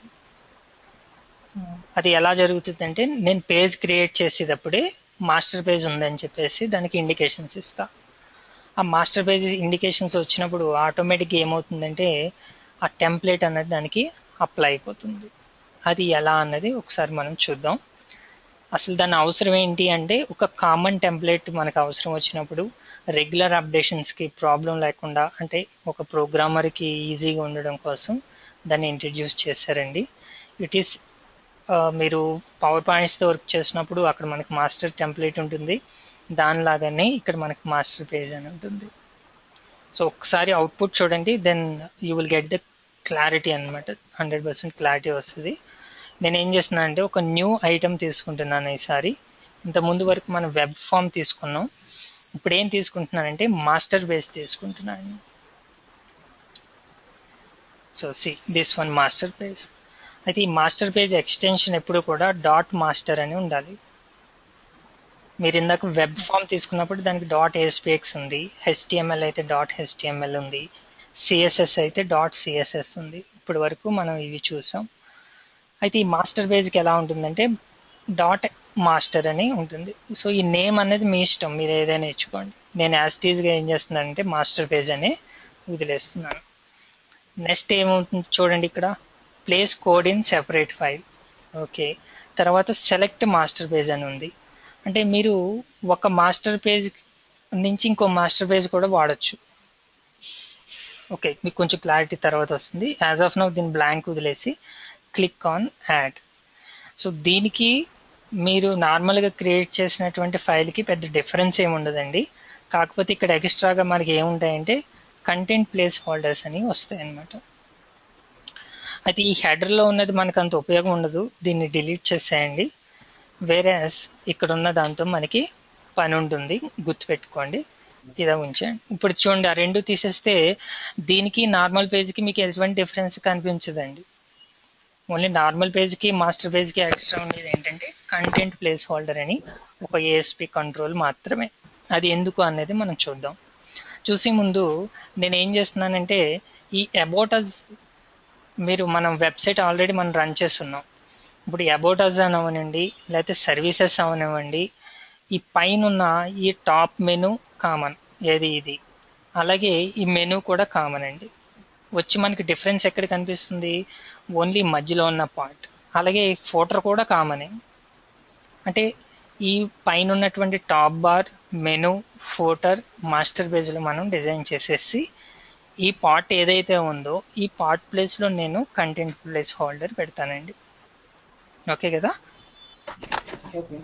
అది ఎలా జరుగుతుందంటే నేను పేజ్ క్రియేట్ చేసేటప్పుడే మాస్టర్ పేజ్ ఉందని చెప్పేసి దానికి ఇండికేషన్స్ ఇస్తా ఆ మాస్టర్ పేజ్ ఇండికేషన్స్ వచ్చినప్పుడు ఆటోమేటిక్గా ఏమవుతుందంటే ఆ టెంప్లెట్ అనేది దానికి అప్లై అయిపోతుంది అది ఎలా అన్నది ఒకసారి మనం చూద్దాం అసలు దాని అవసరం ఏంటి అంటే ఒక కామన్ టెంప్లెట్ మనకు అవసరం వచ్చినప్పుడు రెగ్యులర్ అప్డేషన్స్కి ప్రాబ్లం లేకుండా అంటే ఒక ప్రోగ్రామర్కి ఈజీగా ఉండడం కోసం దాన్ని ఇంట్రడ్యూస్ చేశారండి ఇట్ ఈస్ మీరు పవర్ పాయింట్స్తో వర్క్ చేసినప్పుడు అక్కడ మనకి మాస్టర్ టెంప్లెట్ ఉంటుంది దానిలాగానే ఇక్కడ మనకి మాస్టర్ పేజ్ అని ఉంటుంది సో ఒకసారి అవుట్పుట్ చూడండి then you will get the clarity అనమాట హండ్రెడ్ పర్సెంట్ క్లారిటీ వస్తుంది నేను ఏం చేస్తున్నాను అంటే ఒక న్యూ ఐటమ్ తీసుకుంటున్నాను ఈసారి ఇంత ముందు వరకు మనం వెబ్ ఫామ్ తీసుకున్నాం ఇప్పుడు ఏం తీసుకుంటున్నానంటే మాస్టర్ బేస్ తీసుకుంటున్నాను so see this one master page అయితే ఈ మాస్టర్ పేజ్ ఎక్స్టెన్షన్ ఎప్పుడు కూడా డాట్ మాస్టర్ అని ఉండాలి మీరు ఇందాక వెబ్ ఫామ్ తీసుకున్నప్పుడు దానికి డాట్ ఏస్పిఎక్స్ ఉంది హెచ్టిఎంఎల్ అయితే డాట్ హెచ్టిఎంఎల్ ఉంది సిఎస్ఎస్ అయితే డాట్ సిఎస్ఎస్ ఉంది ఇప్పటి వరకు మనం ఇవి చూసాం అయితే ఈ మాస్టర్ పేజ్కి ఎలా ఉంటుందంటే డాట్ మాస్టర్ అని ఉంటుంది సో ఈ నేమ్ అనేది మీ ఇష్టం మీరు ఏదైనా ఇచ్చుకోండి నేను యాజ్ టీజ్గా ఏం చేస్తున్నానంటే మాస్టర్ పేజ్ అని వదిలేస్తున్నాను నెక్స్ట్ ఏమవుతుంది చూడండి ఇక్కడ place code in separate file okay తర్వాత సెలెక్ట్ మాస్టర్ పేజ్ అని ఉంది అంటే మీరు ఒక మాస్టర్ పేజ్ నుంచి ఇంకో మాస్టర్ పేజ్ కూడా వాడచ్చు ఓకే మీకు కొంచెం క్లారిటీ తర్వాత వస్తుంది యాజ్ ఆఫ్ నౌ దీన్ని బ్లాంక్ వదిలేసి క్లిక్ ఆన్ యాడ్ సో దీనికి మీరు నార్మల్గా క్రియేట్ చేసినటువంటి ఫైల్కి పెద్ద డిఫరెన్స్ ఏమి ఉండదండి కాకపోతే ఇక్కడ ఎక్స్ట్రాగా మనకి ఏముంటాయంటే కంటెంట్ ప్లేస్ హోల్డర్స్ అని వస్తాయి అన్నమాట అయితే ఈ హెడర్లో ఉన్నది మనకు అంత ఉపయోగం ఉండదు దీన్ని డిలీట్ చేసేయండి వేరే ఇక్కడ ఉన్న దాంతో మనకి పని ఉంటుంది గుర్తుపెట్టుకోండి ఇదా ఉంచండి ఇప్పుడు చూడండి ఆ రెండు తీసేస్తే దీనికి నార్మల్ పేజ్కి మీకు ఎటువంటి డిఫరెన్స్ కనిపించదండి ఓన్లీ నార్మల్ పేజ్కి మాస్టర్ పేజ్కి ఎక్స్ట్రా ఉండేది ఏంటంటే కంటెంట్ ప్లేస్ హోల్డర్ అని ఒక ఏఎస్పి కంట్రోల్ మాత్రమే అది ఎందుకు అనేది మనం చూద్దాం చూసే ముందు నేను ఏం చేస్తున్నానంటే ఈ అబౌటస్ మీరు మనం వెబ్సైట్ ఆల్రెడీ మనం రన్ చేస్తున్నాం ఇప్పుడు అబౌటస్ అవనివ్వండి లేకపోతే సర్వీసెస్ అవనివ్వండి ఈ పైన ఈ టాప్ మెను కామన్ ఏది ఇది అలాగే ఈ మెను కూడా కామన్ అండి వచ్చి మనకి డిఫరెన్స్ ఎక్కడ కనిపిస్తుంది ఓన్లీ మధ్యలో ఉన్న పార్ట్ అలాగే ఫోటర్ కూడా కామనే అంటే ఈ పైన ఉన్నటువంటి top bar menu footer master పేజ్లో మనం డిజైన్ చేసేసి ఈ పార్ట్ ఏదైతే ఉందో ఈ పార్ట్ ప్లేస్లో నేను కంటెంట్ ప్లేస్ హోల్డర్ పెడతానండి ఓకే కదా ఓకే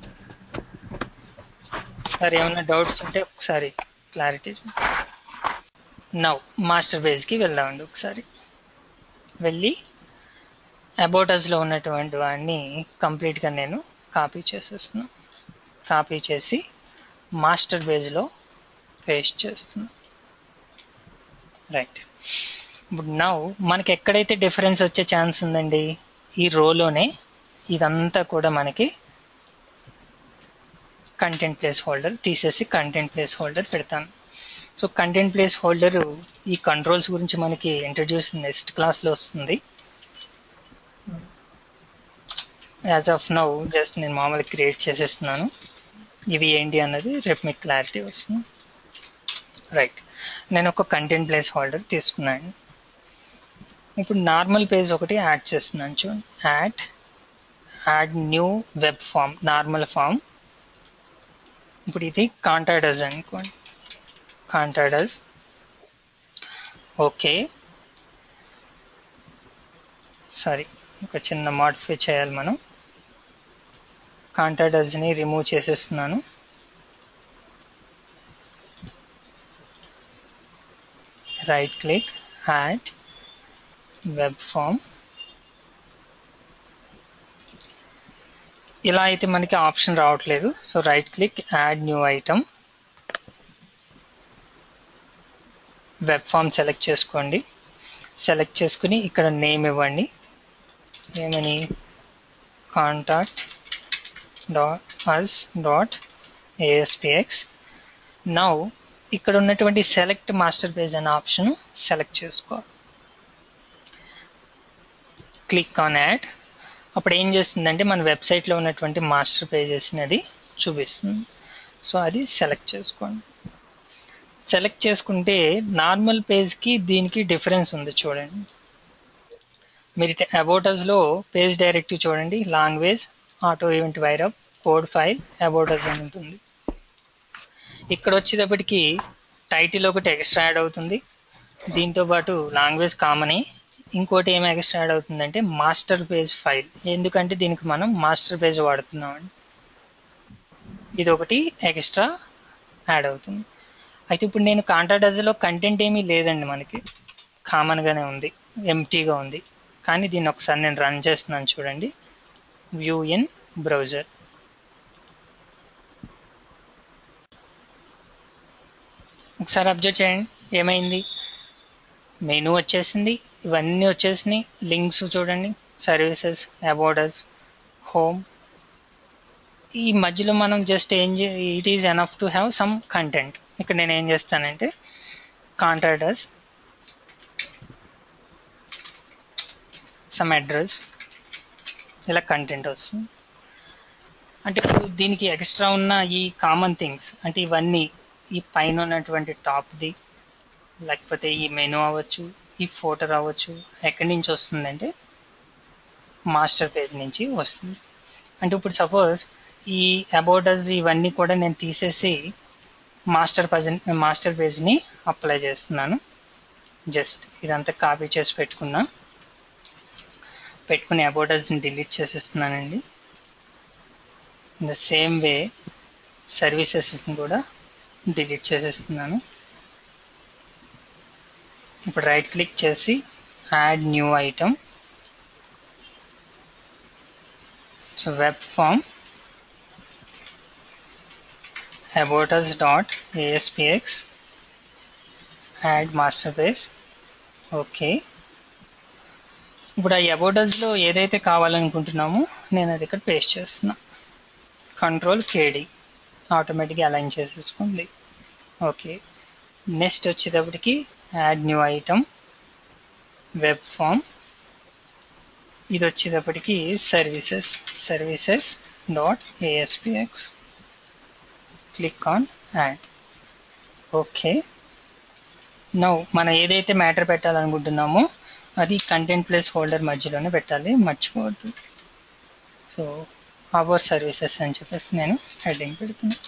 సరే ఏమైనా డౌట్స్ ఉంటే ఒకసారి క్లారిటీ నవ్ మాస్టర్ పేజ్కి వెళ్దామండి ఒకసారి వెళ్ళి అబౌటస్లో ఉన్నటువంటి వాడిని కంప్లీట్గా నేను కాపీ చేసేస్తున్నాను కాపీ చేసి మాస్టర్ పేజ్లో పేస్ట్ చేస్తున్నాను రైట్ ఇప్పుడు నవ్ మనకి ఎక్కడైతే డిఫరెన్స్ వచ్చే ఛాన్స్ ఉందండి ఈ రోలోనే ఇదంతా కూడా మనకి కంటెంట్ ప్లేస్ హోల్డర్ తీసేసి కంటెంట్ ప్లేస్ హోల్డర్ పెడతాను సో కంటెంట్ ప్లేస్ హోల్డర్ ఈ కంట్రోల్స్ గురించి మనకి ఇంట్రడ్యూస్ నెక్స్ట్ క్లాస్లో వస్తుంది యాజ్ ఆఫ్ నౌ జస్ట్ నేను మామూలుగా క్రియేట్ చేసేస్తున్నాను ఇవి ఏంటి అన్నది రేపు మీకు క్లారిటీ వస్తుంది రైట్ నేను ఒక కంటెంట్ ప్లేస్ హోల్డర్ తీసుకున్నాను ఇప్పుడు నార్మల్ పేజ్ ఒకటి యాడ్ చేస్తున్నాను చూడండి add add new web form normal form ఇప్పుడు ఇది కాంటాడస్ అనుకోండి కాంటాడస్ ఓకే సారీ ఒక చిన్న మాడిఫై చేయాలి మనం కాంటాడస్ని రిమూవ్ చేసేస్తున్నాను right click add web form ఇలా అయితే మనకి ఆప్షన్ రావట్లేదు so right click add new item web form select చేసుకోండి సెలెక్ట్ చేసుకుని ఇక్కడ నేమ్ ఇవ్వండి ఏమని contact dot us dot ASPX now ఇక్కడ ఉన్నటువంటి సెలెక్ట్ మాస్టర్ పేజ్ అనే ఆప్షన్ సెలెక్ట్ చేసుకో క్లిక్ ఆన్ యాడ్ అప్పుడు ఏం చేస్తుందంటే మన వెబ్సైట్లో ఉన్నటువంటి మాస్టర్ పేజెస్ని అది చూపిస్తుంది సో అది సెలెక్ట్ చేసుకోండి సెలెక్ట్ చేసుకుంటే నార్మల్ పేజ్కి దీనికి డిఫరెన్స్ ఉంది చూడండి మీరు అబౌటస్లో పేజ్ డైరెక్టివ్ చూడండి language auto event wireup code file about us అని ఉంటుంది ఇక్కడ వచ్చేటప్పటికి టైటిల్ ఒకటి ఎక్స్ట్రా యాడ్ అవుతుంది దీంతో పాటు లాంగ్వేజ్ కామనే ఇంకోటి ఏమి ఎక్స్ట్రా యాడ్ అవుతుందంటే మాస్టర్ పేజ్ ఫైల్ ఎందుకంటే దీనికి మనం మాస్టర్ పేజ్ వాడుతున్నామండి ఇది ఒకటి ఎక్స్ట్రా యాడ్ అవుతుంది అయితే ఇప్పుడు నేను కాంటాడజ్లో కంటెంట్ ఏమీ లేదండి మనకి కామన్గానే ఉంది ఎంటీగా ఉంది కానీ దీన్ని ఒకసారి నేను రన్ చేస్తున్నాను చూడండి వ్యూ ఇన్ బ్రౌజర్ ఒకసారి అబ్జర్వ్ చేయండి ఏమైంది మెనూ వచ్చేసింది ఇవన్నీ వచ్చేసినాయి లింక్స్ చూడండి సర్వీసెస్ అబౌటస్ హోమ్ ఈ మధ్యలో మనం జస్ట్ ఏం it is enough to have some content ఇక్కడ నేను ఏం చేస్తానంటే కాంటాక్టర్స్ సమ్ అడ్రస్ ఇలా కంటెంట్ వస్తుంది అంటే ఇప్పుడు దీనికి ఎక్స్ట్రా ఉన్న ఈ కామన్ థింగ్స్ అంటే ఇవన్నీ ఈ పైన ఉన్నటువంటి టాప్ది లేకపోతే ఈ మెనూ అవ్వచ్చు ఈ ఫోటో అవ్వచ్చు ఎక్కడి నుంచి వస్తుందంటే మాస్టర్ పేజ్ నుంచి వస్తుంది అంటే ఇప్పుడు సపోజ్ ఈ అబౌటస్ ఇవన్నీ కూడా నేను తీసేసి మాస్టర్ పేజ్ మాస్టర్ పేజ్ని అప్లై చేస్తున్నాను జస్ట్ ఇదంతా కాపీ చేసి పెట్టుకున్నా పెట్టుకుని అబౌటర్స్ని డిలీట్ చేసేస్తున్నానండి ఇన్ ద సేమ్ వే సర్వీసెస్ని కూడా డిలీట్ చేసేస్తున్నాను ఇప్పుడు రైట్ క్లిక్ చేసి add new item so web form about us dot aspx add master base okay ఇప్పుడు ఆ అబౌటస్లో ఏదైతే కావాలనుకుంటున్నామో నేను అది ఇక్కడ పేస్ట్ చేస్తున్నా కంట్రోల్ కేడి ఆటోమేటిక్గా అలైన్ చేసేసుకోండి ఓకే నెక్స్ట్ వచ్చేటప్పటికి add new item web form ఇది వచ్చేటప్పటికి services services dot ASPX click on add okay now మనం ఏదైతే మ్యాటర్ పెట్టాలనుకుంటున్నామో అది కంటెంట్ ప్లేస్ హోల్డర్ మధ్యలోనే పెట్టాలి మర్చిపోవద్దు సో అవర్ సర్వీసెస్ అని చెప్పేసి నేను హెడ్డింగ్ పెడుతున్నాను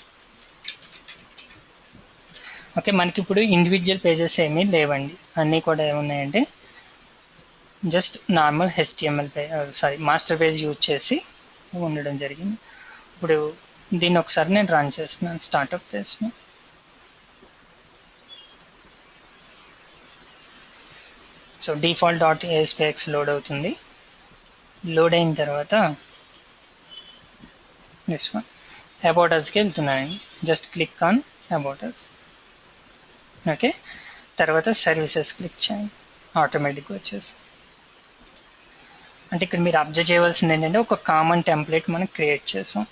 ఓకే మనకి ఇప్పుడు ఇండివిజువల్ పేజెస్ ఏమీ లేవండి అన్నీ కూడా ఏమున్నాయంటే జస్ట్ నార్మల్ హెచ్టిఎంఎల్ పే సారీ మాస్టర్ పేజ్ యూజ్ చేసి ఉండడం జరిగింది ఇప్పుడు దీన్ని ఒకసారి నేను రన్ చేస్తున్నాను స్టార్ట్అప్ పేజ్ను so default dot ASPX load అవుతుంది లోడ్ అయిన తర్వాత దిస్ వన్ అబౌటర్స్కి వెళ్తున్నాను just click on about us okay తర్వాత సర్వీసెస్ క్లిక్ చేయండి ఆటోమేటిక్గా వచ్చేసి అంటే ఇక్కడ మీరు అబ్జర్వ్ చేయవలసింది ఏంటంటే ఒక కామన్ టెంప్లెట్ మనం క్రియేట్ చేసాం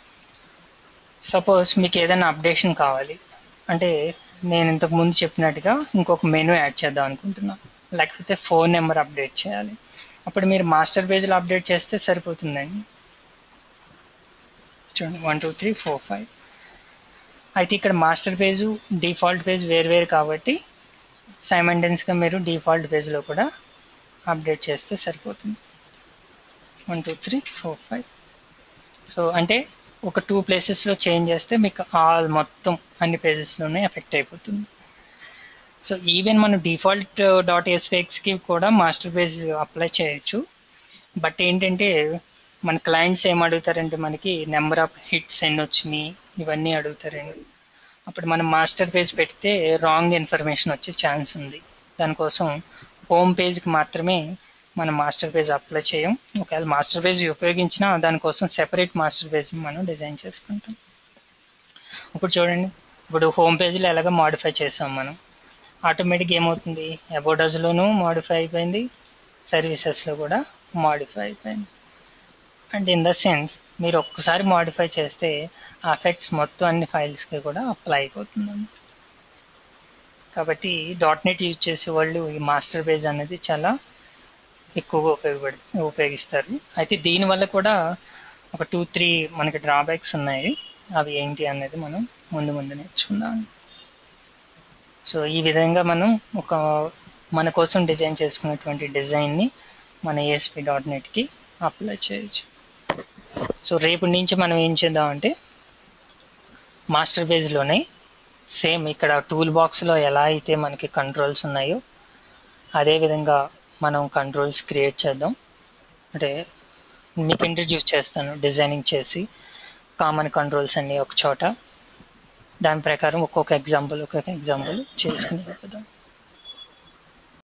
సపోజ్ మీకు ఏదైనా అప్డేషన్ కావాలి అంటే నేను ఇంతకు ముందు చెప్పినట్టుగా ఇంకొక మెనూ యాడ్ చేద్దాం అనుకుంటున్నా లేకపోతే ఫోన్ నెంబర్ అప్డేట్ చేయాలి అప్పుడు మీరు మాస్టర్ పేజ్లో అప్డేట్ చేస్తే సరిపోతుందండి చూడండి one two three four five అయితే ఇక్కడ మాస్టర్ పేజు డిఫాల్ట్ పేజ్ వేరు వేరు కాబట్టి సైమంటెన్స్గా మీరు డిఫాల్ట్ పేజ్లో కూడా అప్డేట్ చేస్తే సరిపోతుంది one two three four five so అంటే ఒక టూ ప్లేసెస్లో చేంజ్ చేస్తే మీకు ఆల్ మొత్తం అన్ని పేజెస్లోనే ఎఫెక్ట్ అయిపోతుంది సో ఈవెన్ మనం డిఫాల్ట్ డాట్ ఎస్పెక్స్కి కూడా మాస్టర్ పేజ్ అప్లై చేయొచ్చు బట్ ఏంటంటే మన క్లయింట్స్ ఏం అడుగుతారంటే మనకి నెంబర్ ఆఫ్ హిట్స్ ఎన్ని వచ్చినాయి ఇవన్నీ అడుగుతారండి అప్పుడు మనం మాస్టర్ పేజ్ పెడితే రాంగ్ ఇన్ఫర్మేషన్ వచ్చే ఛాన్స్ ఉంది దానికోసం హోమ్ పేజ్కి మాత్రమే మనం మాస్టర్ పేజ్ అప్లై చేయం ఒకవేళ మాస్టర్ పేజ్ ఉపయోగించినా దానికోసం సెపరేట్ మాస్టర్ పేజ్ మనం డిజైన్ చేసుకుంటాం ఇప్పుడు చూడండి ఇప్పుడు హోమ్ పేజ్లో ఎలాగ మాడిఫై చేసాం మనం ఆటోమేటిక్ ఏమవుతుంది అబౌటస్లోనూ మాడిఫై అయిపోయింది సర్వీసెస్లో కూడా మాడిఫై అయిపోయింది అండ్ ఇన్ ద సెన్స్ మీరు ఒక్కసారి మాడిఫై చేస్తే ఆ ఎఫెక్ట్స్ మొత్తం అన్ని ఫైల్స్కి కూడా అప్లై అయిపోతుందండి కాబట్టి డాట్ నెట్ యూజ్ చేసే వాళ్ళు ఈ మాస్టర్ పేజ్ అనేది చాలా ఎక్కువగా ఉపయోగపడి ఉపయోగిస్తారు అయితే దీనివల్ల కూడా ఒక టూ త్రీ మనకి డ్రాబ్యాక్స్ ఉన్నాయి అవి ఏంటి అనేది మనం ముందు ముందు నేర్చుకుందాం సో ఈ విధంగా మనం ఒక మన కోసం డిజైన్ చేసుకున్నటువంటి డిజైన్ని మన ఏఎస్పి డాట్ నెట్కి అప్లై చేయొచ్చు సో రేపు నుంచి మనం ఏం చేద్దామంటే మాస్టర్ పేజ్లోనే సేమ్ ఇక్కడ టూల్ బాక్స్లో ఎలా అయితే మనకి కంట్రోల్స్ ఉన్నాయో అదేవిధంగా మనం కంట్రోల్స్ క్రియేట్ చేద్దాం అంటే మీకు ఇంట్రడ్యూస్ చేస్తాను డిజైనింగ్ చేసి కామన్ కంట్రోల్స్ అన్ని ఒక చోట దాని ప్రకారం ఒక్కొక్క ఎగ్జాంపుల్ ఒక్కొక్క ఎగ్జాంపుల్ చేసుకుని వెళ్దాం